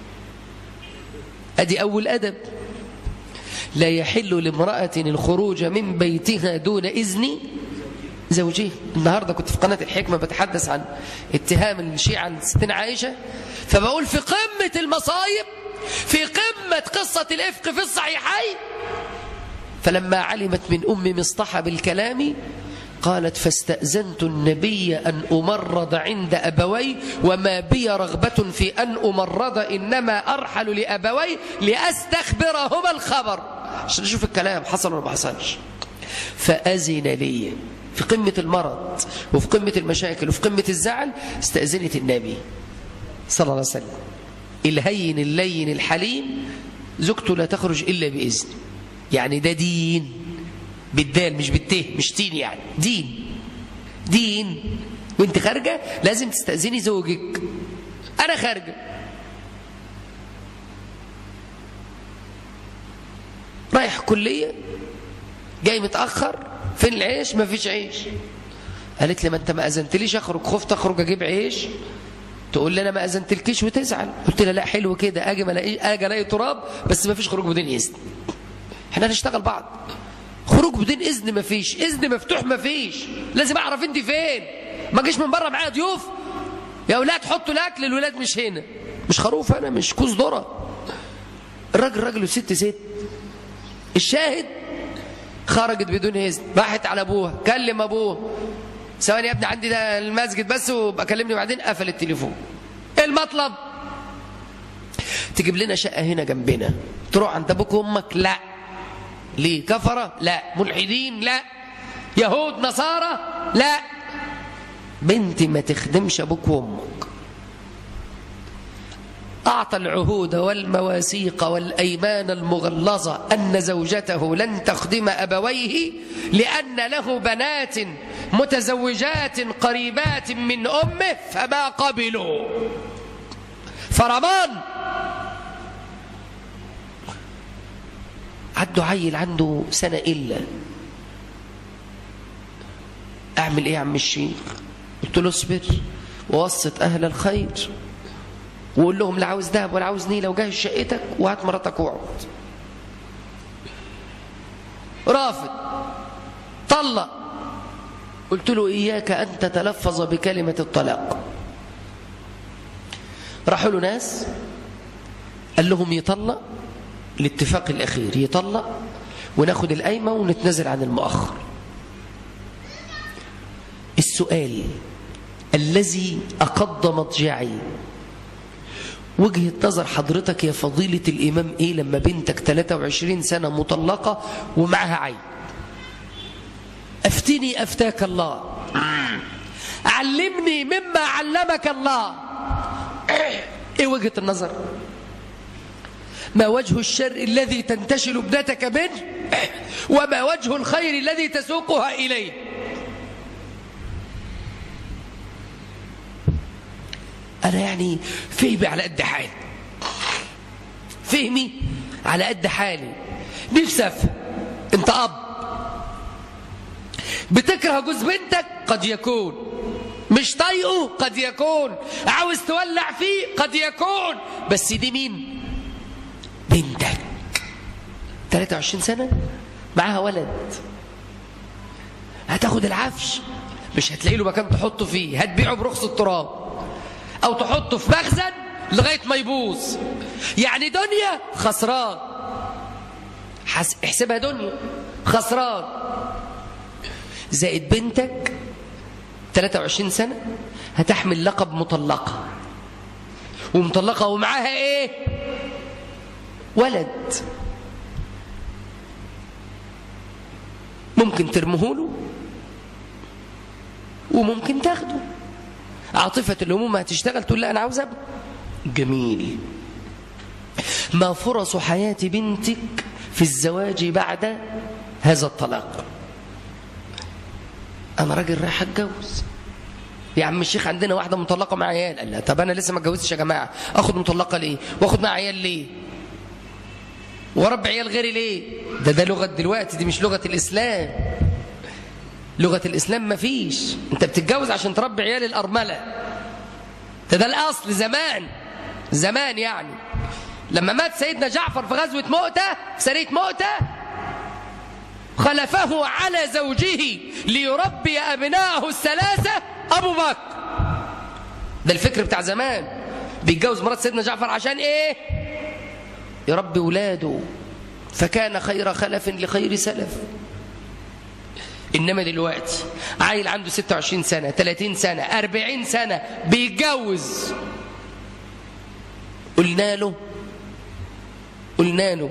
ادي اول ادب لا يحل لامراه الخروج من بيتها دون اذن زوجها النهارده كنت في قناه الحكمه بتحدث عن اتهام الشيعه عن ستنا عائشه فبقول في قمه المصايب في قمه قصه الافك في الصحيحين فلما علمت من ام مصطحى بالكلام قالت فاستأذنت النبي أن أمرض عند أبوي وما بي رغبة في أن أمرض إنما أرحل لأبوي لأستخبرهما الخبر عشان نشوف الكلام حصل ولا ما حصلش فأذن لي في قمة المرض وفي قمة المشاكل وفي قمة الزعل استأذنت النبي صلى الله عليه وسلم الهين اللين الحليم زوجته لا تخرج إلا بإذن يعني ده دين بالدال مش بالته مش تين يعني دين دين وانت خارجة لازم تستأذني زوجك أنا خارجة رايح كلية جاي متأخر فين العيش ما فيش عيش قالت لي ما انت ما أذنتليش أخرج خفت أخرج أجيب عيش تقول لي أنا ما أذنتلكيش وتزعل قلت لها لا حلو كده أجي ألاقي أجي ألاقي تراب بس ما فيش خروج بدون إذن احنا هنشتغل بعض خروج بدون اذن مفيش اذن مفتوح مفيش لازم اعرف انت فين ما جيش من بره معايا ضيوف يا اولاد حطوا الاكل الولاد مش هنا مش خروف انا مش كوز ذره الراجل راجل وست ست الشاهد خرجت بدون اذن راحت على ابوها كلم ابوه ثواني يا ابني عندي ده المسجد بس وبقى كلمني بعدين قفل التليفون ايه المطلب تجيب لنا شقه هنا جنبنا تروح عند ابوك وامك لا ليه كفرة لا ملحدين لا يهود نصارى لا بنتي ما تخدمش ابوك وامك أعطى العهود والمواثيق والأيمان المغلظة أن زوجته لن تخدم أبويه لأن له بنات متزوجات قريبات من أمه فما قبلوا فرمان عنده عيل عنده سنة إلا أعمل إيه يا عم الشيخ قلت له اصبر ووسط أهل الخير وقول لهم لا عاوز ذهب ولا عاوز نيلة وجهز شقتك وهات مراتك واقعد رافض طلق قلت له إياك أن تتلفظ بكلمة الطلاق راحوا له ناس قال لهم يطلق الاتفاق الأخير يطلق وناخد القايمة ونتنازل عن المؤخر السؤال الذي أقض مضجعي وجهة نظر حضرتك يا فضيلة الإمام إيه لما بنتك 23 سنة مطلقة ومعها عين أفتني أفتاك الله علمني مما علمك الله إيه وجهة النظر ما وجه الشر الذي تنتشل ابنتك منه وما وجه الخير الذي تسوقها إليه أنا يعني فهمي على قد حالي فهمي على قد حالي نفسي أفهم أنت أب بتكره جوز بنتك قد يكون مش طايقه قد يكون عاوز تولع فيه قد يكون بس دي مين بنتك 23 سنة معاها ولد هتاخد العفش مش هتلاقي له مكان تحطه فيه هتبيعه برخص التراب او تحطه في مخزن لغايه ما يبوظ يعني دنيا خسران حس... احسبها دنيا خسران زائد بنتك 23 سنة هتحمل لقب مطلقة ومطلقة ومعاها ايه ولد ممكن ترمهوله وممكن تاخده عاطفة الهموم هتشتغل تقول لا أنا عاوز أبني جميل ما فرص حياة بنتك في الزواج بعد هذا الطلاق أنا راجل رايح أتجوز يا عم الشيخ عندنا واحدة مطلقة مع عيال قال لا طب أنا لسه ما اتجوزتش يا جماعة أخد مطلقة ليه وأخد مع عيال ليه ورب عيال غيري ليه ده ده لغة دلوقتي دي مش لغة الإسلام لغة الإسلام ما فيش أنت بتتجوز عشان تربي عيال الأرملة ده ده الأصل زمان زمان يعني لما مات سيدنا جعفر في غزوة مؤتة في سرية مؤتة خلفه على زوجه ليربي أبناءه الثلاثة أبو بكر ده الفكر بتاع زمان بيتجوز مرات سيدنا جعفر عشان إيه يربي ولاده فكان خير خلف لخير سلف إنما دلوقتي عيل عنده 26 سنة 30 سنة 40 سنة بيتجوز قلنا له قلنا له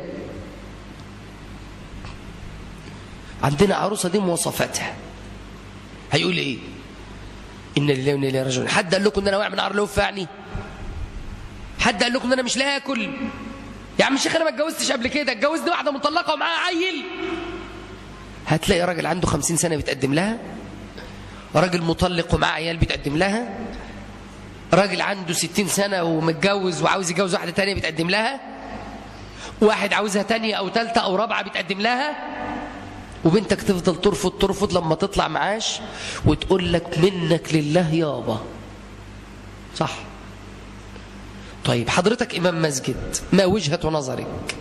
عندنا عروسة دي مواصفاتها هيقول ايه إن لله وإنا إليه راجعون حد قال لكم إن أنا واقع من عار لوف يعني حد قال لكم إن أنا مش لاقي آكل يا عم الشيخ أنا ما اتجوزتش قبل كده اتجوزت واحدة مطلقة ومعاها عيل هتلاقي راجل عنده خمسين سنة بيتقدم لها راجل مطلق ومعاه عيال بيتقدم لها راجل عنده ستين سنة ومتجوز وعاوز يتجوز واحدة تانية بيتقدم لها واحد عاوزها تانية أو تالتة أو رابعة بيتقدم لها وبنتك تفضل ترفض ترفض لما تطلع معاش وتقول لك منك لله يابا صح طيب حضرتك إمام مسجد ما وجهة نظرك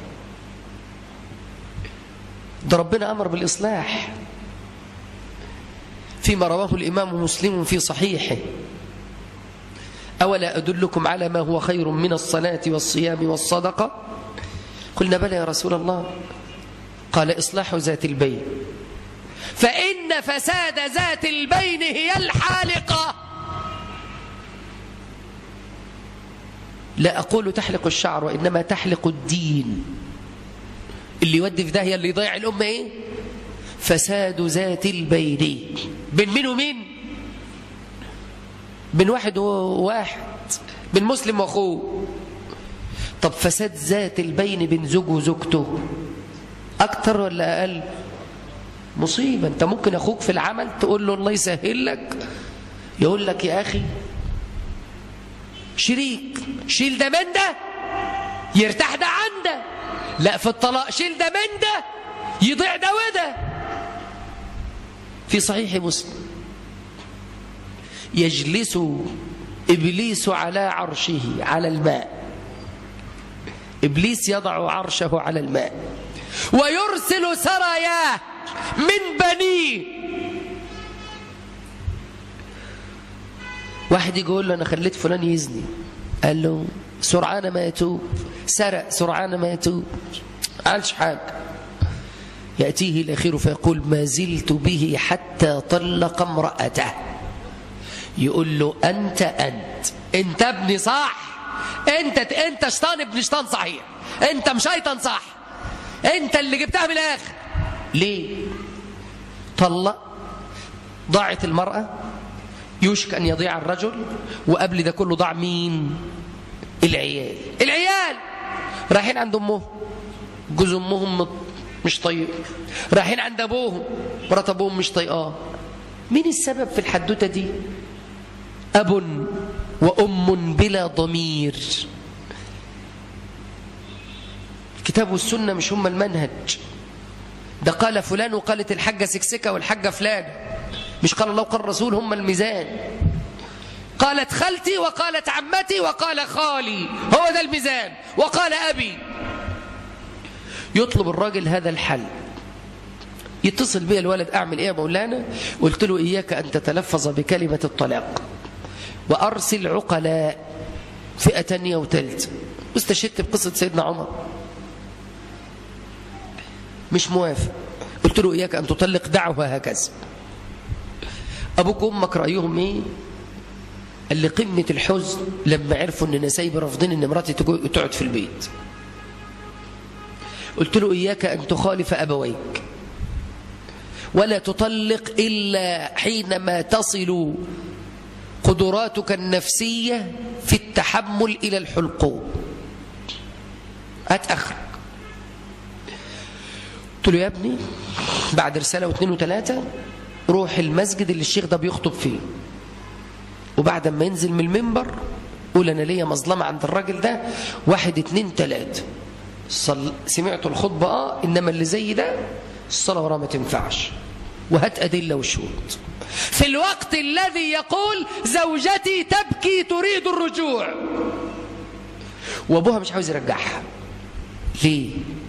ده ربنا أمر بالإصلاح فيما رواه الإمام مسلم في صحيحه أولا أدلكم على ما هو خير من الصلاة والصيام والصدقة قلنا بلى يا رسول الله قال إصلاح ذات البين فإن فساد ذات البين هي الحالقة لا أقول تحلق الشعر وإنما تحلق الدين اللي يودي في داهية اللي يضيع الأمة إيه فساد ذات البين بين مين ومين بين واحد وواحد بين مسلم واخوه طب فساد ذات البين بين زوج وزوجته اكتر ولا اقل مصيبه انت ممكن اخوك في العمل تقول له الله يسهل لك يقول لك يا اخي شريك شيل ده من ده يرتاح ده عن ده لا في الطلاق شيل ده من ده يضيع ده وده في صحيح مسلم يجلس إبليس على عرشه على الماء إبليس يضع عرشه على الماء ويرسل سراياه من بنيه واحد يقول له أنا خليت فلان يزني قال له سرعان ما يتوب سرق سرعان ما يتوب قالش حاجة يأتيه الأخير فيقول ما زلت به حتى طلق امرأته يقول له أنت أنت أنت ابني صح أنت أنت شيطان ابن شيطان صحيح أنت مشيطن صح أنت اللي جبتها من الآخر ليه طلق ضاعت المرأة يوشك أن يضيع الرجل وقبل ده كله ضاع مين العيال العيال رايحين عند أمهم جوز أمهم مش طيب رايحين عند أبوهم مرات أبوهم مش طيقاه مين السبب في الحدوتة دي أب وأم بلا ضمير الكتاب والسنة مش هم المنهج ده قال فلان وقالت الحاجة سكسكة والحاجة فلان مش قال الله وقال الرسول هم الميزان قالت خالتي وقالت عمتي وقال خالي هو ده الميزان وقال أبي يطلب الراجل هذا الحل يتصل بي الولد أعمل إيه يا مولانا قلت له إياك أن تتلفظ بكلمة الطلاق وأرسل عقلاء فئة تانية وتالتة واستشهدت بقصة سيدنا عمر مش موافق قلت له إياك أن تطلق دعوها هكذا أبوك وأمك رأيهم إيه قال لي قمة الحزن لما عرفوا أن نسايب رافضين أن مراتي تقعد في البيت قلت له إياك أن تخالف أبويك ولا تطلق إلا حينما تصل قدراتك النفسية في التحمل إلى الحلقوم هات أخرك قلت له يا ابني بعد رسالة واثنين وثلاثة روح المسجد اللي الشيخ ده بيخطب فيه وبعد ما ينزل من المنبر قول أنا ليا مظلمة عند الراجل ده واحد اتنين تلاتة صل... سمعت الخطبة آه إنما اللي زي ده الصلاة وراه ما تنفعش وهات أدلة وشهود في الوقت الذي يقول زوجتي تبكي تريد الرجوع وابوها مش عاوز يرجعها ليه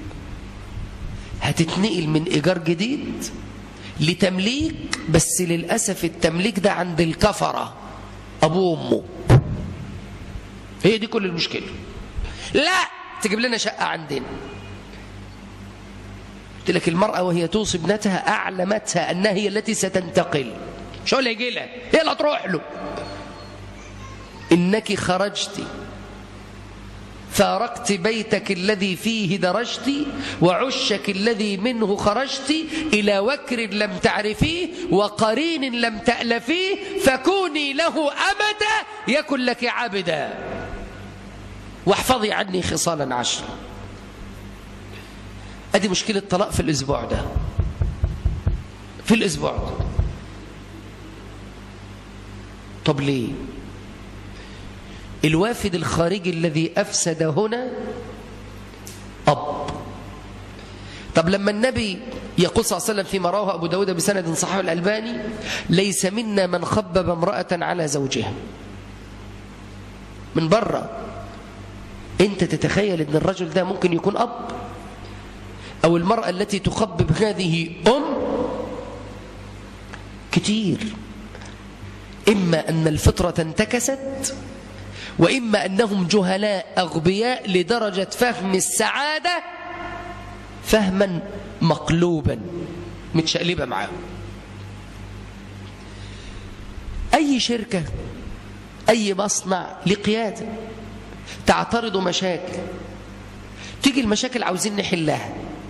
هتتنقل من إيجار جديد لتمليك بس للأسف التمليك ده عند الكفرة أبوه وأمه هي دي كل المشكلة لا تجيب لنا شقة عندنا قلت لك المرأة وهي توصي ابنتها أعلمتها أنها هي التي ستنتقل مش هقول يجي لها هي اللي هتروح له إنك خرجت فارقت بيتك الذي فيه درجت وعشك الذي منه خرجت إلى وكر لم تعرفيه وقرين لم تألفيه فكوني له أمدا يكن لك عبدا واحفظي عني خصالا عشر أدي مشكلة طلاق في الأسبوع ده في الأسبوع ده طب ليه الوافد الخارجي الذي أفسد هنا أب طب لما النبي يقول صلى الله عليه وسلم فيما رواه أبو داود بسند صحيح الألباني ليس منا من خبب امرأة على زوجها من بره انت تتخيل ان الرجل ده ممكن يكون أب أو المرأة التي تخبب هذه أم كتير إما أن الفطرة انتكست وإما أنهم جهلاء أغبياء لدرجة فهم السعادة فهما مقلوبا متشقلبة معاه أي شركة أي مصنع لقيادة تعترض مشاكل تيجي المشاكل عاوزين نحلها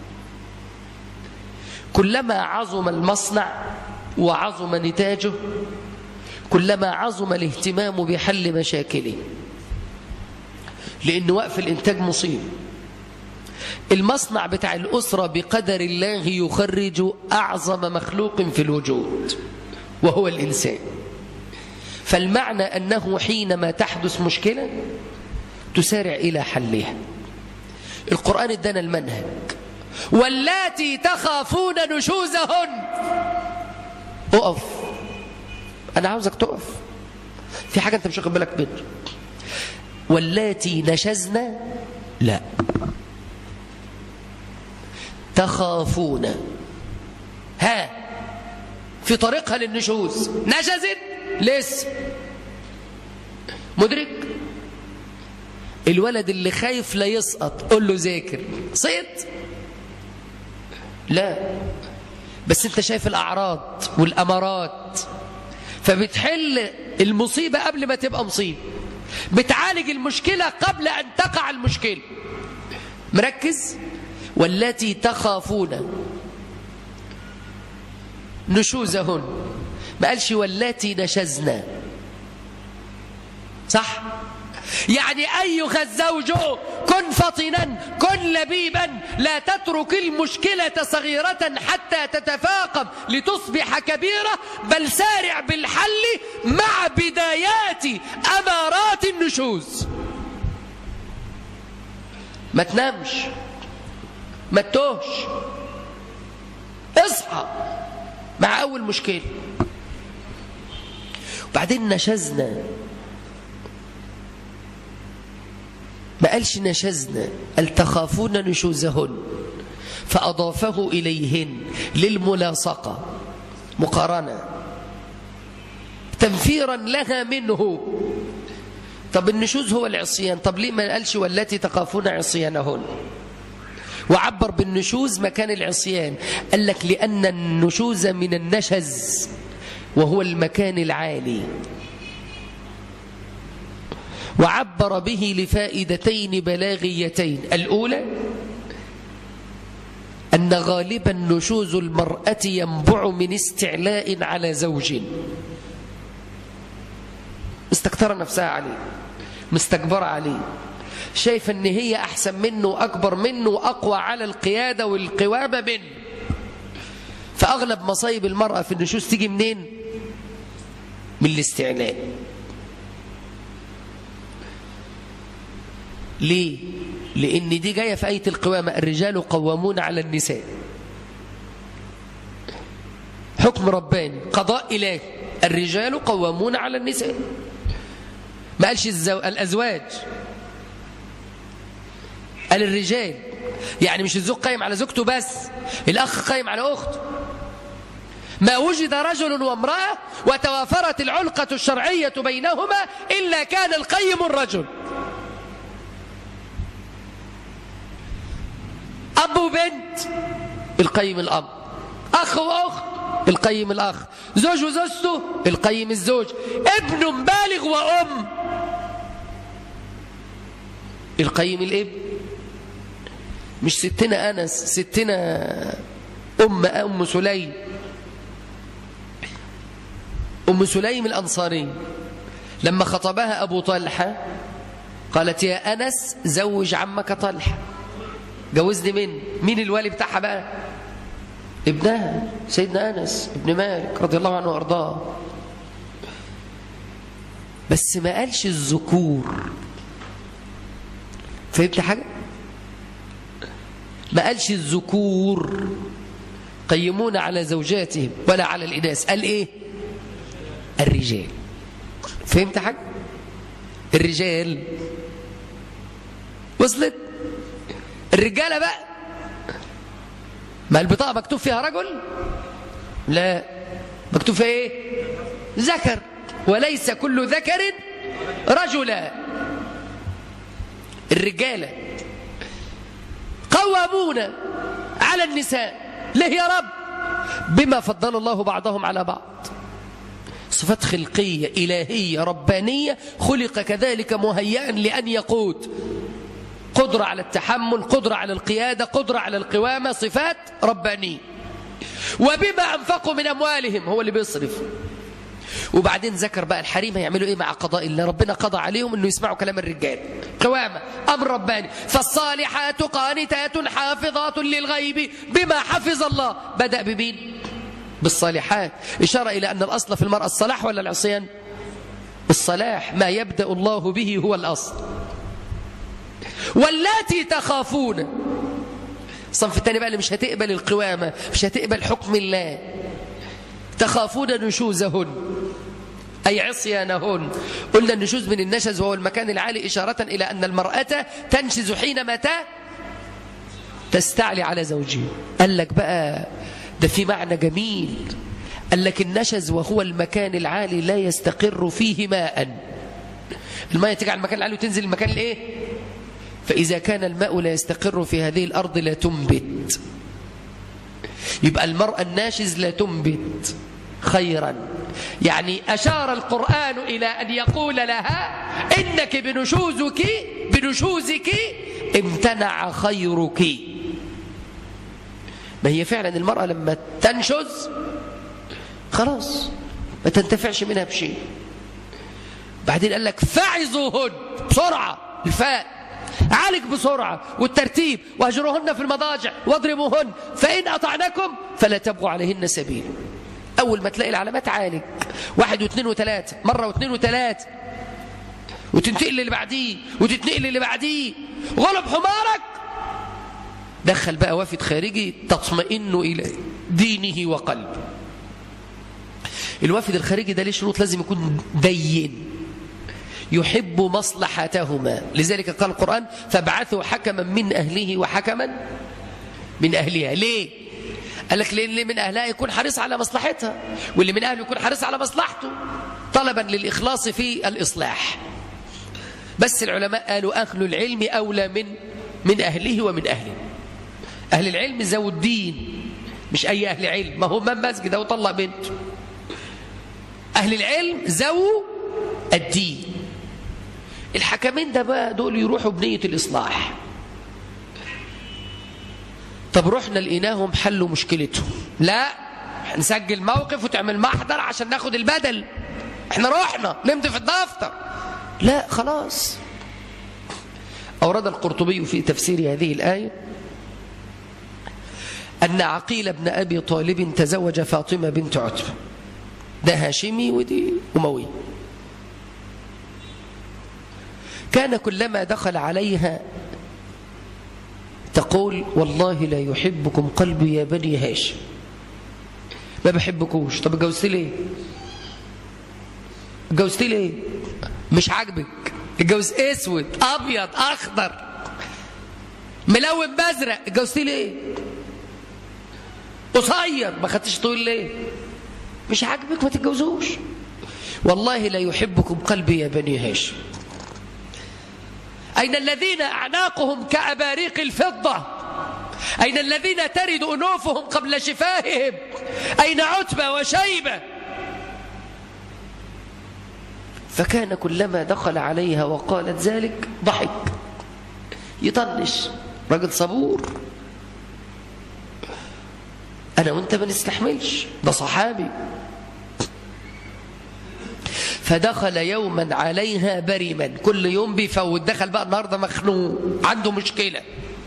كلما عظم المصنع وعظم نتاجه كلما عظم الاهتمام بحل مشاكله لأن وقف الإنتاج مصيب المصنع بتاع الأسرة بقدر الله يخرج أعظم مخلوق في الوجود وهو الإنسان فالمعنى أنه حينما تحدث مشكلة تسارع إلى حلها القرآن ادانا المنهج واللاتي تخافون نشوزهن اقف انا عاوزك تقف في حاجه انت مش واخد بالك منها واللاتي نشزن لا تخافون ها في طريقها للنشوز نشزت لسه مدرك الولد اللي خايف لا يسقط قول له ذاكر صيت لا بس انت شايف الاعراض والامارات فبتحل المصيبة قبل ما تبقى مصيبة بتعالج المشكلة قبل أن تقع المشكلة مركز والتي تخافون نشوزهن ما قالش والتي نشزنا صح يعني أيها الزوج كن فطنا كن لبيبا لا تترك المشكلة صغيرة حتى تتفاقم لتصبح كبيرة بل سارع بالحل مع بدايات أمارات النشوز ما تنامش ما تتوهش اصحى مع أول مشكلة وبعدين نشزنا ما قالش نشزنا قال تخافون نشوزهن فأضافه إليهن للملاصقة مقارنة تنفيرا لها منه طب النشوز هو العصيان طب ليه ما قالش والتي تخافون عصيانهن وعبر بالنشوز مكان العصيان قال لك لأن النشوز من النشز وهو المكان العالي وعبر به لفائدتين بلاغيتين الأولى أن غالبا نشوز المرأة ينبع من استعلاء على زوج مستكترة نفسها عليه مستكبرة عليه شايف ان هي احسن منه واكبر منه واقوى على القياده والقوامه منه فاغلب مصايب المراه في النشوز تيجي منين من الاستعلاء ليه لان دي جايه في ايه القوامه الرجال قوامون على النساء حكم رباني قضاء الهي الرجال قوامون على النساء ما قالش الزو... الازواج قال الرجال يعني مش الزوج قايم على زوجته بس الأخ قايم على أخته ما وجد رجل وامرأة وتوافرت العلقة الشرعية بينهما إلا كان القيم الرجل أب وبنت القيم الأب أخ وأخت القيم الأخ زوج وزوجته القيم الزوج ابن بالغ وأم القيم الابن مش ستنا أنس ستنا أم أم سليم أم سليم الأنصاري لما خطبها أبو طلحة قالت يا أنس زوج عمك طلحة جوزني من مين الوالي بتاعها بقى ابنها سيدنا أنس ابن مالك رضي الله عنه وأرضاه بس ما قالش الذكور فهمت حاجة ما قالش الذكور قيمون على زوجاتهم ولا على الإناث قال إيه الرجال فهمت حاجة الرجال وصلت الرجالة بقى ما البطاقة مكتوب فيها رجل لا مكتوب فيها ايه ذكر وليس كل ذكر رجلا الرجالة قوامون على النساء ليه يا رب بما فضل الله بعضهم على بعض صفات خلقية إلهية ربانية خلق كذلك مهيئا لأن يقود قدرة على التحمل قدرة على القيادة قدرة على القوامة صفات ربانية وبما أنفقوا من أموالهم هو اللي بيصرف وبعدين ذكر بقى الحريم هيعملوا ايه مع قضاء الله ربنا قضى عليهم انه يسمعوا كلام الرجال قوامة امر رباني فالصالحات قانتات حافظات للغيب بما حفظ الله بدأ بمين بالصالحات إشارة إلى أن الأصل في المرأة الصلاح ولا العصيان الصلاح ما يبدأ الله به هو الأصل واللاتي تخافون الصنف الثاني بقى اللي مش هتقبل القوامة مش هتقبل حكم الله تخافون نشوزهن أي عصيانهن قلنا النشوز من النشز وهو المكان العالي إشارة إلى أن المرأة تنشز حين متى تستعلي على زوجها قال لك بقى ده في معنى جميل قال لك النشز وهو المكان العالي لا يستقر فيه ماء الماء تيجي على المكان العالي وتنزل المكان الايه فإذا كان الماء لا يستقر في هذه الأرض لا تنبت يبقى المرأة الناشز لا تنبت خيرا يعني أشار القرآن إلى أن يقول لها إنك بنشوزك بنشوزك امتنع خيرك ما هي فعلا المرأة لما تنشز خلاص ما تنتفعش منها بشيء بعدين قال لك فعظوهن بسرعة الفاء عالج بسرعة والترتيب واهجروهن في المضاجع واضربوهن فإن أطعنكم فلا تبغوا عليهن سبيل أول ما تلاقي العلامات عالج واحد واثنين وثلاثة مرة واثنين وثلاثة وتنتقل اللي بعديه وتتنقل اللي بعديه غلب حمارك دخل بقى وافد خارجي تطمئن إلى دينه وقلبه الوافد الخارجي ده ليه شروط لازم يكون دين يحب مصلحتهما لذلك قال القرآن فابعثوا حكما من أهله وحكما من أهلها ليه؟ قال لك لأن اللي من أهلها يكون حريص على مصلحتها واللي من أهله يكون حريص على مصلحته طلبا للإخلاص في الإصلاح بس العلماء قالوا أهل العلم أولى من من أهله ومن أهله أهل العلم ذو الدين مش أي أهل علم ما هو من مسجد أو طلع بنته أهل العلم ذو الدين الحكمين ده بقى دول يروحوا بنية الإصلاح طب رحنا لقيناهم حلوا مشكلتهم لا نسجل موقف وتعمل محضر عشان ناخد البدل احنا رحنا نمضي في الدفتر لا خلاص أورد القرطبي في تفسير هذه الآية أن عقيل بن أبي طالب تزوج فاطمة بنت عتبة ده هاشمي ودي أموي كان كلما دخل عليها تقول والله لا يحبكم قلبي يا بني هاشم ما بحبكوش طب اتجوزتي ليه اتجوزتي ليه مش عاجبك اتجوز اسود ابيض اخضر ملون بازرق اتجوزتي ليه قصير ما خدتش طويل ليه مش عاجبك ما تتجوزوش والله لا يحبكم قلبي يا بني هاشم أين الذين أعناقهم كأباريق الفضة أين الذين ترد أنوفهم قبل شفاههم أين عتبة وشيبة فكان كلما دخل عليها وقالت ذلك ضحك يطنش رجل صبور أنا وأنت ما نستحملش ده صحابي فدخل يوما عليها برما كل يوم بيفوت دخل بقى النهارده مخنوق عنده مشكله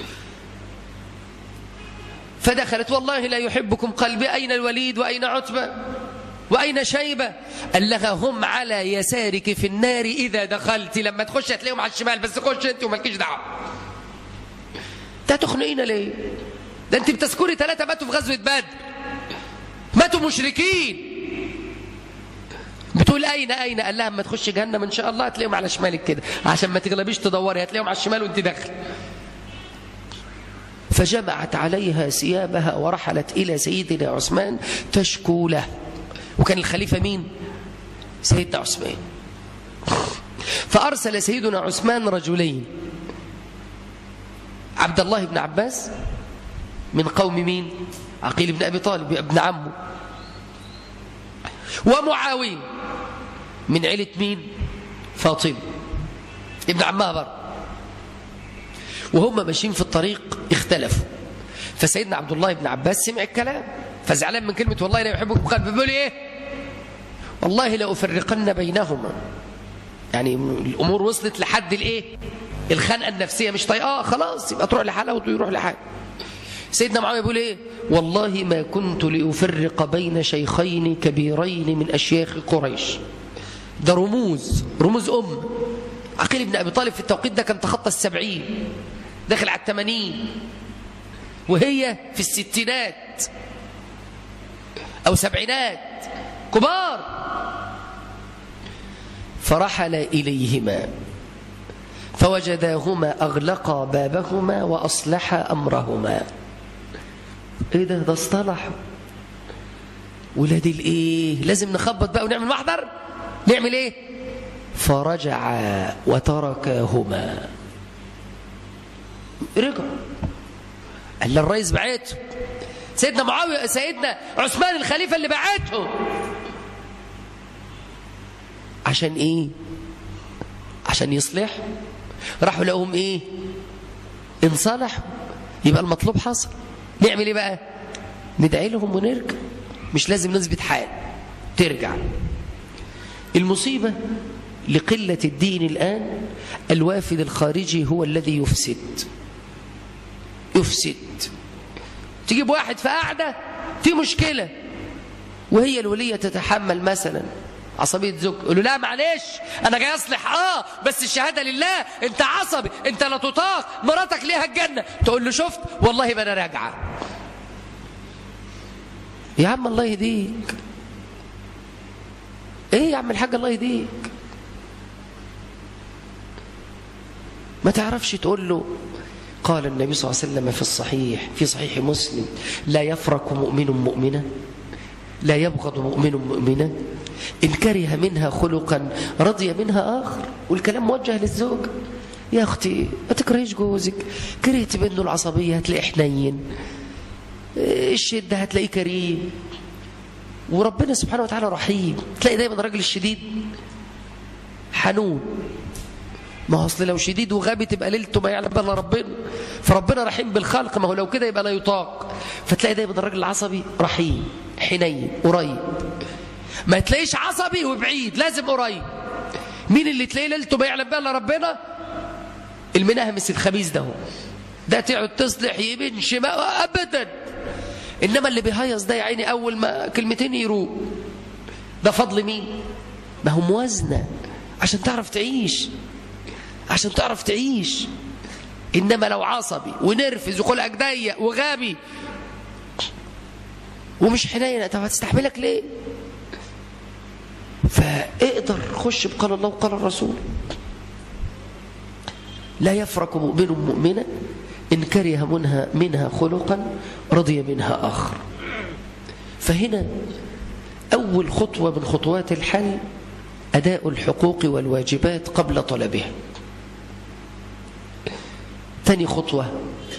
فدخلت والله لا يحبكم قلبي أين الوليد وأين عتبة وأين شيبة قال لها هم على يسارك في النار إذا دخلت لما تخش هتلاقيهم على الشمال بس خش أنت ومالكيش دعوة تخنقين ليه ده أنت بتذكري ثلاثة ماتوا في غزوة بدر ماتوا مشركين بتقول أين أين قال لها اما تخش جهنم إن شاء الله هتلاقيهم على شمالك كده عشان ما تغلبيش تدوري هتلاقيهم على الشمال وانت داخل فجمعت عليها ثيابها ورحلت إلى سيدنا عثمان تشكو له وكان الخليفة مين سيدنا عثمان فأرسل سيدنا عثمان رجلين عبد الله بن عباس من قوم مين عقيل بن أبي طالب ابن عمه ومعاوية من عيلة مين فاطمة ابن عمها بر وهم ماشيين في الطريق اختلفوا فسيدنا عبد الله بن عباس سمع الكلام فزعلان من كلمة والله لا يحبكم قلب بيقول ايه والله لأفرقن بينهما يعني الأمور وصلت لحد الايه الخنقة النفسية مش طايقاه خلاص يبقى تروح لحالها وتروح لحالها سيدنا معاوية بيقول ايه والله ما كنت لأفرق بين شيخين كبيرين من أشياخ قريش ده رموز رموز أم عقيل بن أبي طالب في التوقيت ده كان تخطى السبعين داخل على الثمانين وهي في الستينات أو سبعينات كبار فرحل إليهما فوجداهما أغلقا بابهما وأصلحا أمرهما ايه ده ده اصطلحوا ولاد الايه لازم نخبط بقى ونعمل محضر نعمل ايه فرجعا وتركاهما رجعوا قال الرئيس بعته سيدنا معاويه سيدنا عثمان الخليفه اللي بعته عشان ايه عشان يصلح راحوا لقوهم ايه انصلحوا يبقى المطلوب حصل نعمل ايه بقى ندعي لهم ونرجع مش لازم نثبت حال ترجع المصيبة لقلة الدين الآن الوافد الخارجي هو الذي يفسد يفسد تجيب واحد في قاعدة في مشكلة وهي الولية تتحمل مثلا عصبية زوج يقول له لا معلش أنا جاي أصلح آه بس الشهادة لله أنت عصبي أنت لا تطاق مراتك ليها الجنة تقول له شفت والله ما أنا راجعة يا عم الله يهديك ايه يا عم الحاج الله يهديك ما تعرفش تقول له قال النبي صلى الله عليه وسلم في الصحيح في صحيح مسلم لا يفرق مؤمن مؤمنا لا يبغض مؤمن مؤمنا إن كره منها خلقا رضي منها آخر والكلام موجه للزوج يا أختي ما تكرهيش جوزك كرهت منه العصبية هتلاقي حنين الشدة هتلاقيه كريم وربنا سبحانه وتعالى رحيم تلاقي دايما الراجل الشديد حنون ما هو اصل لو شديد وغبي تبقى ليلته ما يعلم الا ربنا فربنا رحيم بالخلق ما هو لو كده يبقى لا يطاق فتلاقي دايما الراجل العصبي رحيم حنين قريب ما تلاقيش عصبي وبعيد لازم قريب مين اللي تلاقيه ليلته ما يعلم بها الا ربنا المنهمس الخبيث ده هو ده تقعد تصلح يمين شمال ابدا انما اللي بيهيص ده يا عيني اول ما كلمتين يروق ده فضل مين ما هو موازنه عشان تعرف تعيش عشان تعرف تعيش انما لو عصبي ونرفز وخلقك ضيق وغبي ومش حنين طب هتستحملك ليه فاقدر خش بقال الله وقال الرسول لا يفرق مؤمن مؤمنا إن كره منها, منها خلقا رضي منها آخر فهنا أول خطوة من خطوات الحل أداء الحقوق والواجبات قبل طلبها ثاني خطوة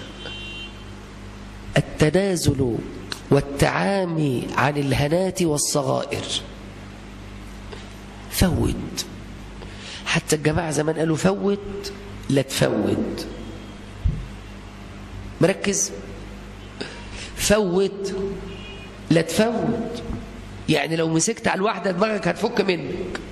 التنازل والتعامي عن الهنات والصغائر فوت حتى الجماعة زمان قالوا فوت لا تفوت مركز فوت لا تفوت يعني لو مسكت على الواحدة دماغك هتفك منك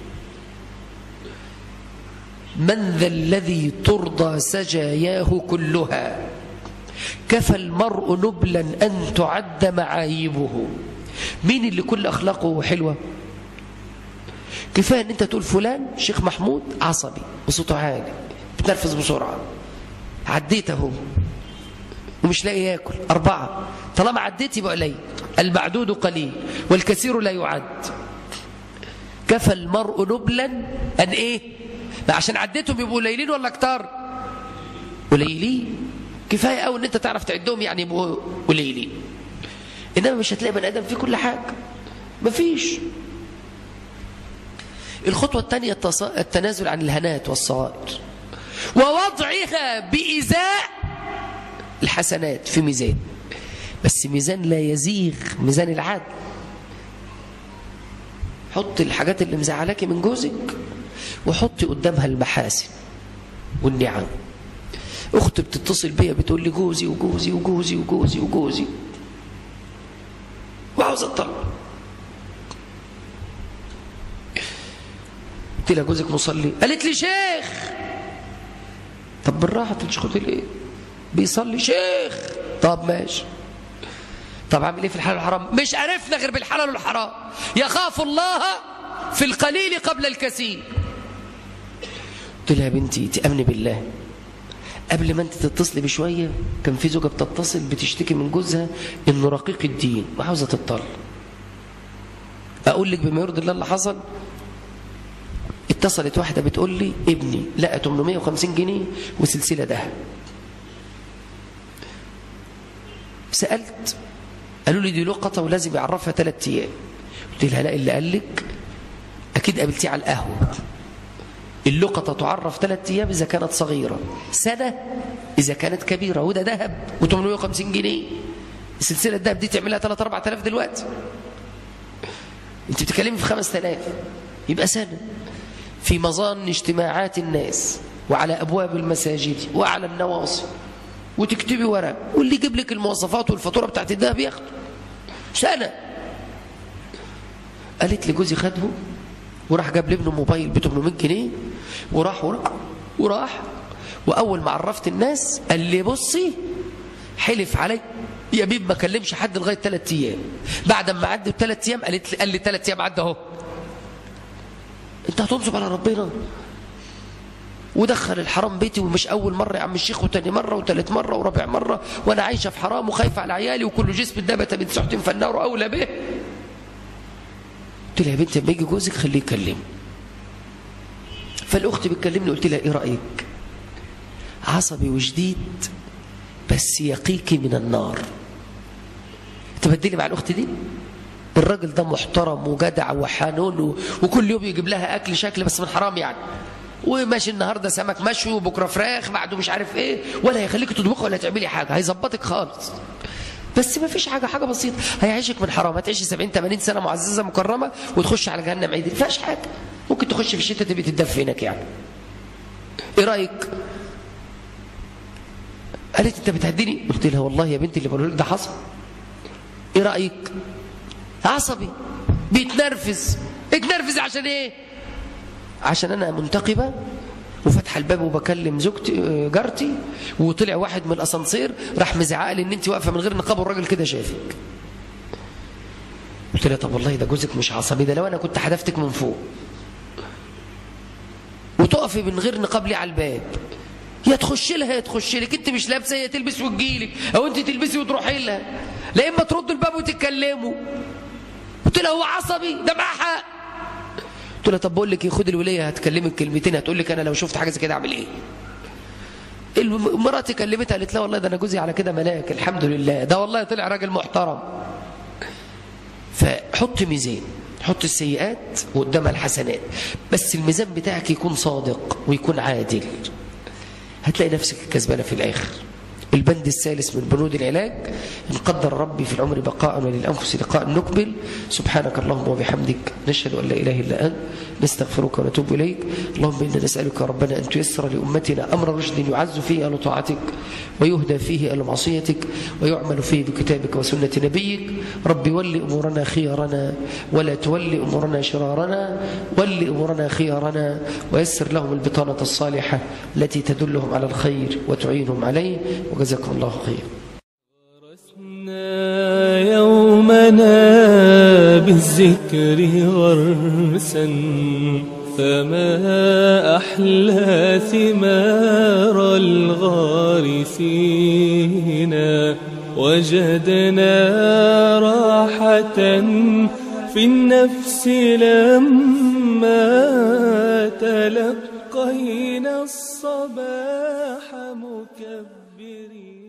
من ذا الذي ترضى سجاياه كلها كفى المرء نبلا أن تعد معايبه مين اللي كل أخلاقه حلوة كفاية أن أنت تقول فلان شيخ محمود عصبي بصوته عالي بتنرفز بسرعة عديته ومش لاقي ياكل أربعة طالما عديت يبقى قليل المعدود قليل والكثير لا يعد كفى المرء نبلا أن إيه لا عشان عديتهم يبقوا قليلين ولا كتار قليلين كفاية أو أن أنت تعرف تعدهم يعني يبقوا قليلين إنما مش هتلاقي بني آدم في كل حاجة مفيش الخطوة الثانية التنازل عن الهنات والصغائر ووضعها بإزاء الحسنات في ميزان بس ميزان لا يزيغ ميزان العدل حط الحاجات اللي مزعلاكي من جوزك وحطي قدامها المحاسن والنعم اختي بتتصل بيا بتقول لي جوزي وجوزي وجوزي وجوزي وجوزي وعاوز اطلق قلت لها جوزك مصلي قالت لي شيخ طب بالراحه تشيخ قلت لي ايه بيصلي شيخ طب ماشي طب اعمل ايه في الحلال والحرام مش عرفنا غير بالحلال والحرام يخاف الله في القليل قبل الكثير قلت لها يا بنتي تأمني بالله قبل ما انت تتصلي بشويه كان في زوجه بتتصل بتشتكي من جوزها انه رقيق الدين وعاوزه تطلق اقول لك بما يرضي الله اللي حصل اتصلت واحده بتقول لي ابني لقى 850 جنيه وسلسله ذهب سالت قالوا لي دي لقطه ولازم يعرفها ثلاث ايام قلت لها لا اللي قال لك اكيد قابلتيه على القهوه اللقطة تعرف ثلاث أيام إذا كانت صغيرة سنة إذا كانت كبيرة وده ذهب و850 جنيه السلسلة الذهب دي تعملها 3 4000 دلوقتي أنت بتتكلمي في 5000 يبقى سنة في مظان اجتماعات الناس وعلى أبواب المساجد وعلى النواصي وتكتبي ورق واللي يجيب لك المواصفات والفاتورة بتاعت الذهب ياخده سنة قالت لي جوزي خده وراح جاب لابنه موبايل ب 800 جنيه وراح وراح وراح واول ما عرفت الناس قال لي بصي حلف علي يا بيب ما كلمش حد لغايه ثلاث ايام بعد ما عدوا ثلاث ايام قالت لي قال لي ثلاث ايام عدى اهو انت هتنصب على ربنا ودخل الحرام بيتي ومش اول مره يا عم الشيخ وتاني مره وتالت مره ورابع مره وانا عايشه في حرام وخايفه على عيالي وكل جسم نبت من سحت فالنار اولى به قلت لها يا بنتي لما يجي جوزك خليه يكلمه فالاخت بتكلمني قلت لها ايه رايك عصبي وشديد بس يقيكي من النار تبدلي مع الاخت دي الراجل ده محترم وجدع وحنون و... وكل يوم يجيب لها اكل شكل بس من حرام يعني وماشي النهارده سمك مشوي وبكره فراخ بعده مش عارف ايه ولا هيخليك تطبخي ولا تعملي حاجه هيظبطك خالص بس ما فيش حاجه حاجه بسيطه هيعيشك من حرام هتعيشي 70 80 سنه معززه مكرمه وتخش على جهنم عيد ما فيهاش حاجه ممكن تخش في الشتاء تبقي تتدفي هناك يعني ايه رايك قالت انت بتهديني قلت لها والله يا بنتي اللي بقوله لك ده حصل ايه رايك عصبي بيتنرفز اتنرفز عشان ايه عشان انا منتقبه وفتح الباب وبكلم زوجتي جارتي وطلع واحد من الاسانسير راح مزعق لي ان انت واقفه من غير نقاب والراجل كده شافك قلت لها طب والله ده جوزك مش عصبي ده لو انا كنت حدفتك من فوق وتقفي من غير نقاب لي على الباب يا تخش لها يا تخش لك انت مش لابسه يا تلبس وتجيلك او انت تلبسي وتروحي لها لا اما تردوا الباب وتتكلموا قلت لها هو عصبي ده معاه حق قلت لها طب بقول لك ايه خد الوليه هتكلمك كلمتين هتقول لك انا لو شفت حاجه زي كده اعمل ايه مراتي كلمتها قالت لها والله ده انا جوزي على كده ملاك الحمد لله ده والله طلع راجل محترم فحط ميزان حط السيئات وقدامها الحسنات بس الميزان بتاعك يكون صادق ويكون عادل هتلاقي نفسك كسبانه في الاخر البند الثالث من بنود العلاج إن قدر ربي في العمر بقاء وللأنفس لقاء نقبل سبحانك اللهم وبحمدك نشهد أن لا إله إلا أنت نستغفرك ونتوب إليك اللهم إنا نسألك يا ربنا أن تيسر لأمتنا أمر رشد يعز فيه أهل طاعتك ويهدى فيه أهل معصيتك ويعمل فيه بكتابك وسنة نبيك ربي ول أمورنا خيارنا ولا تول أمورنا شرارنا ول أمورنا خيارنا ويسر لهم البطانة الصالحة التي تدلهم على الخير وتعينهم عليه وجزاكم الله خير غرسنا يومنا بالذكر غرسا فما أحلى ثمار الغارسين وجدنا راحة في النفس لما تلقينا الصباح مكبرين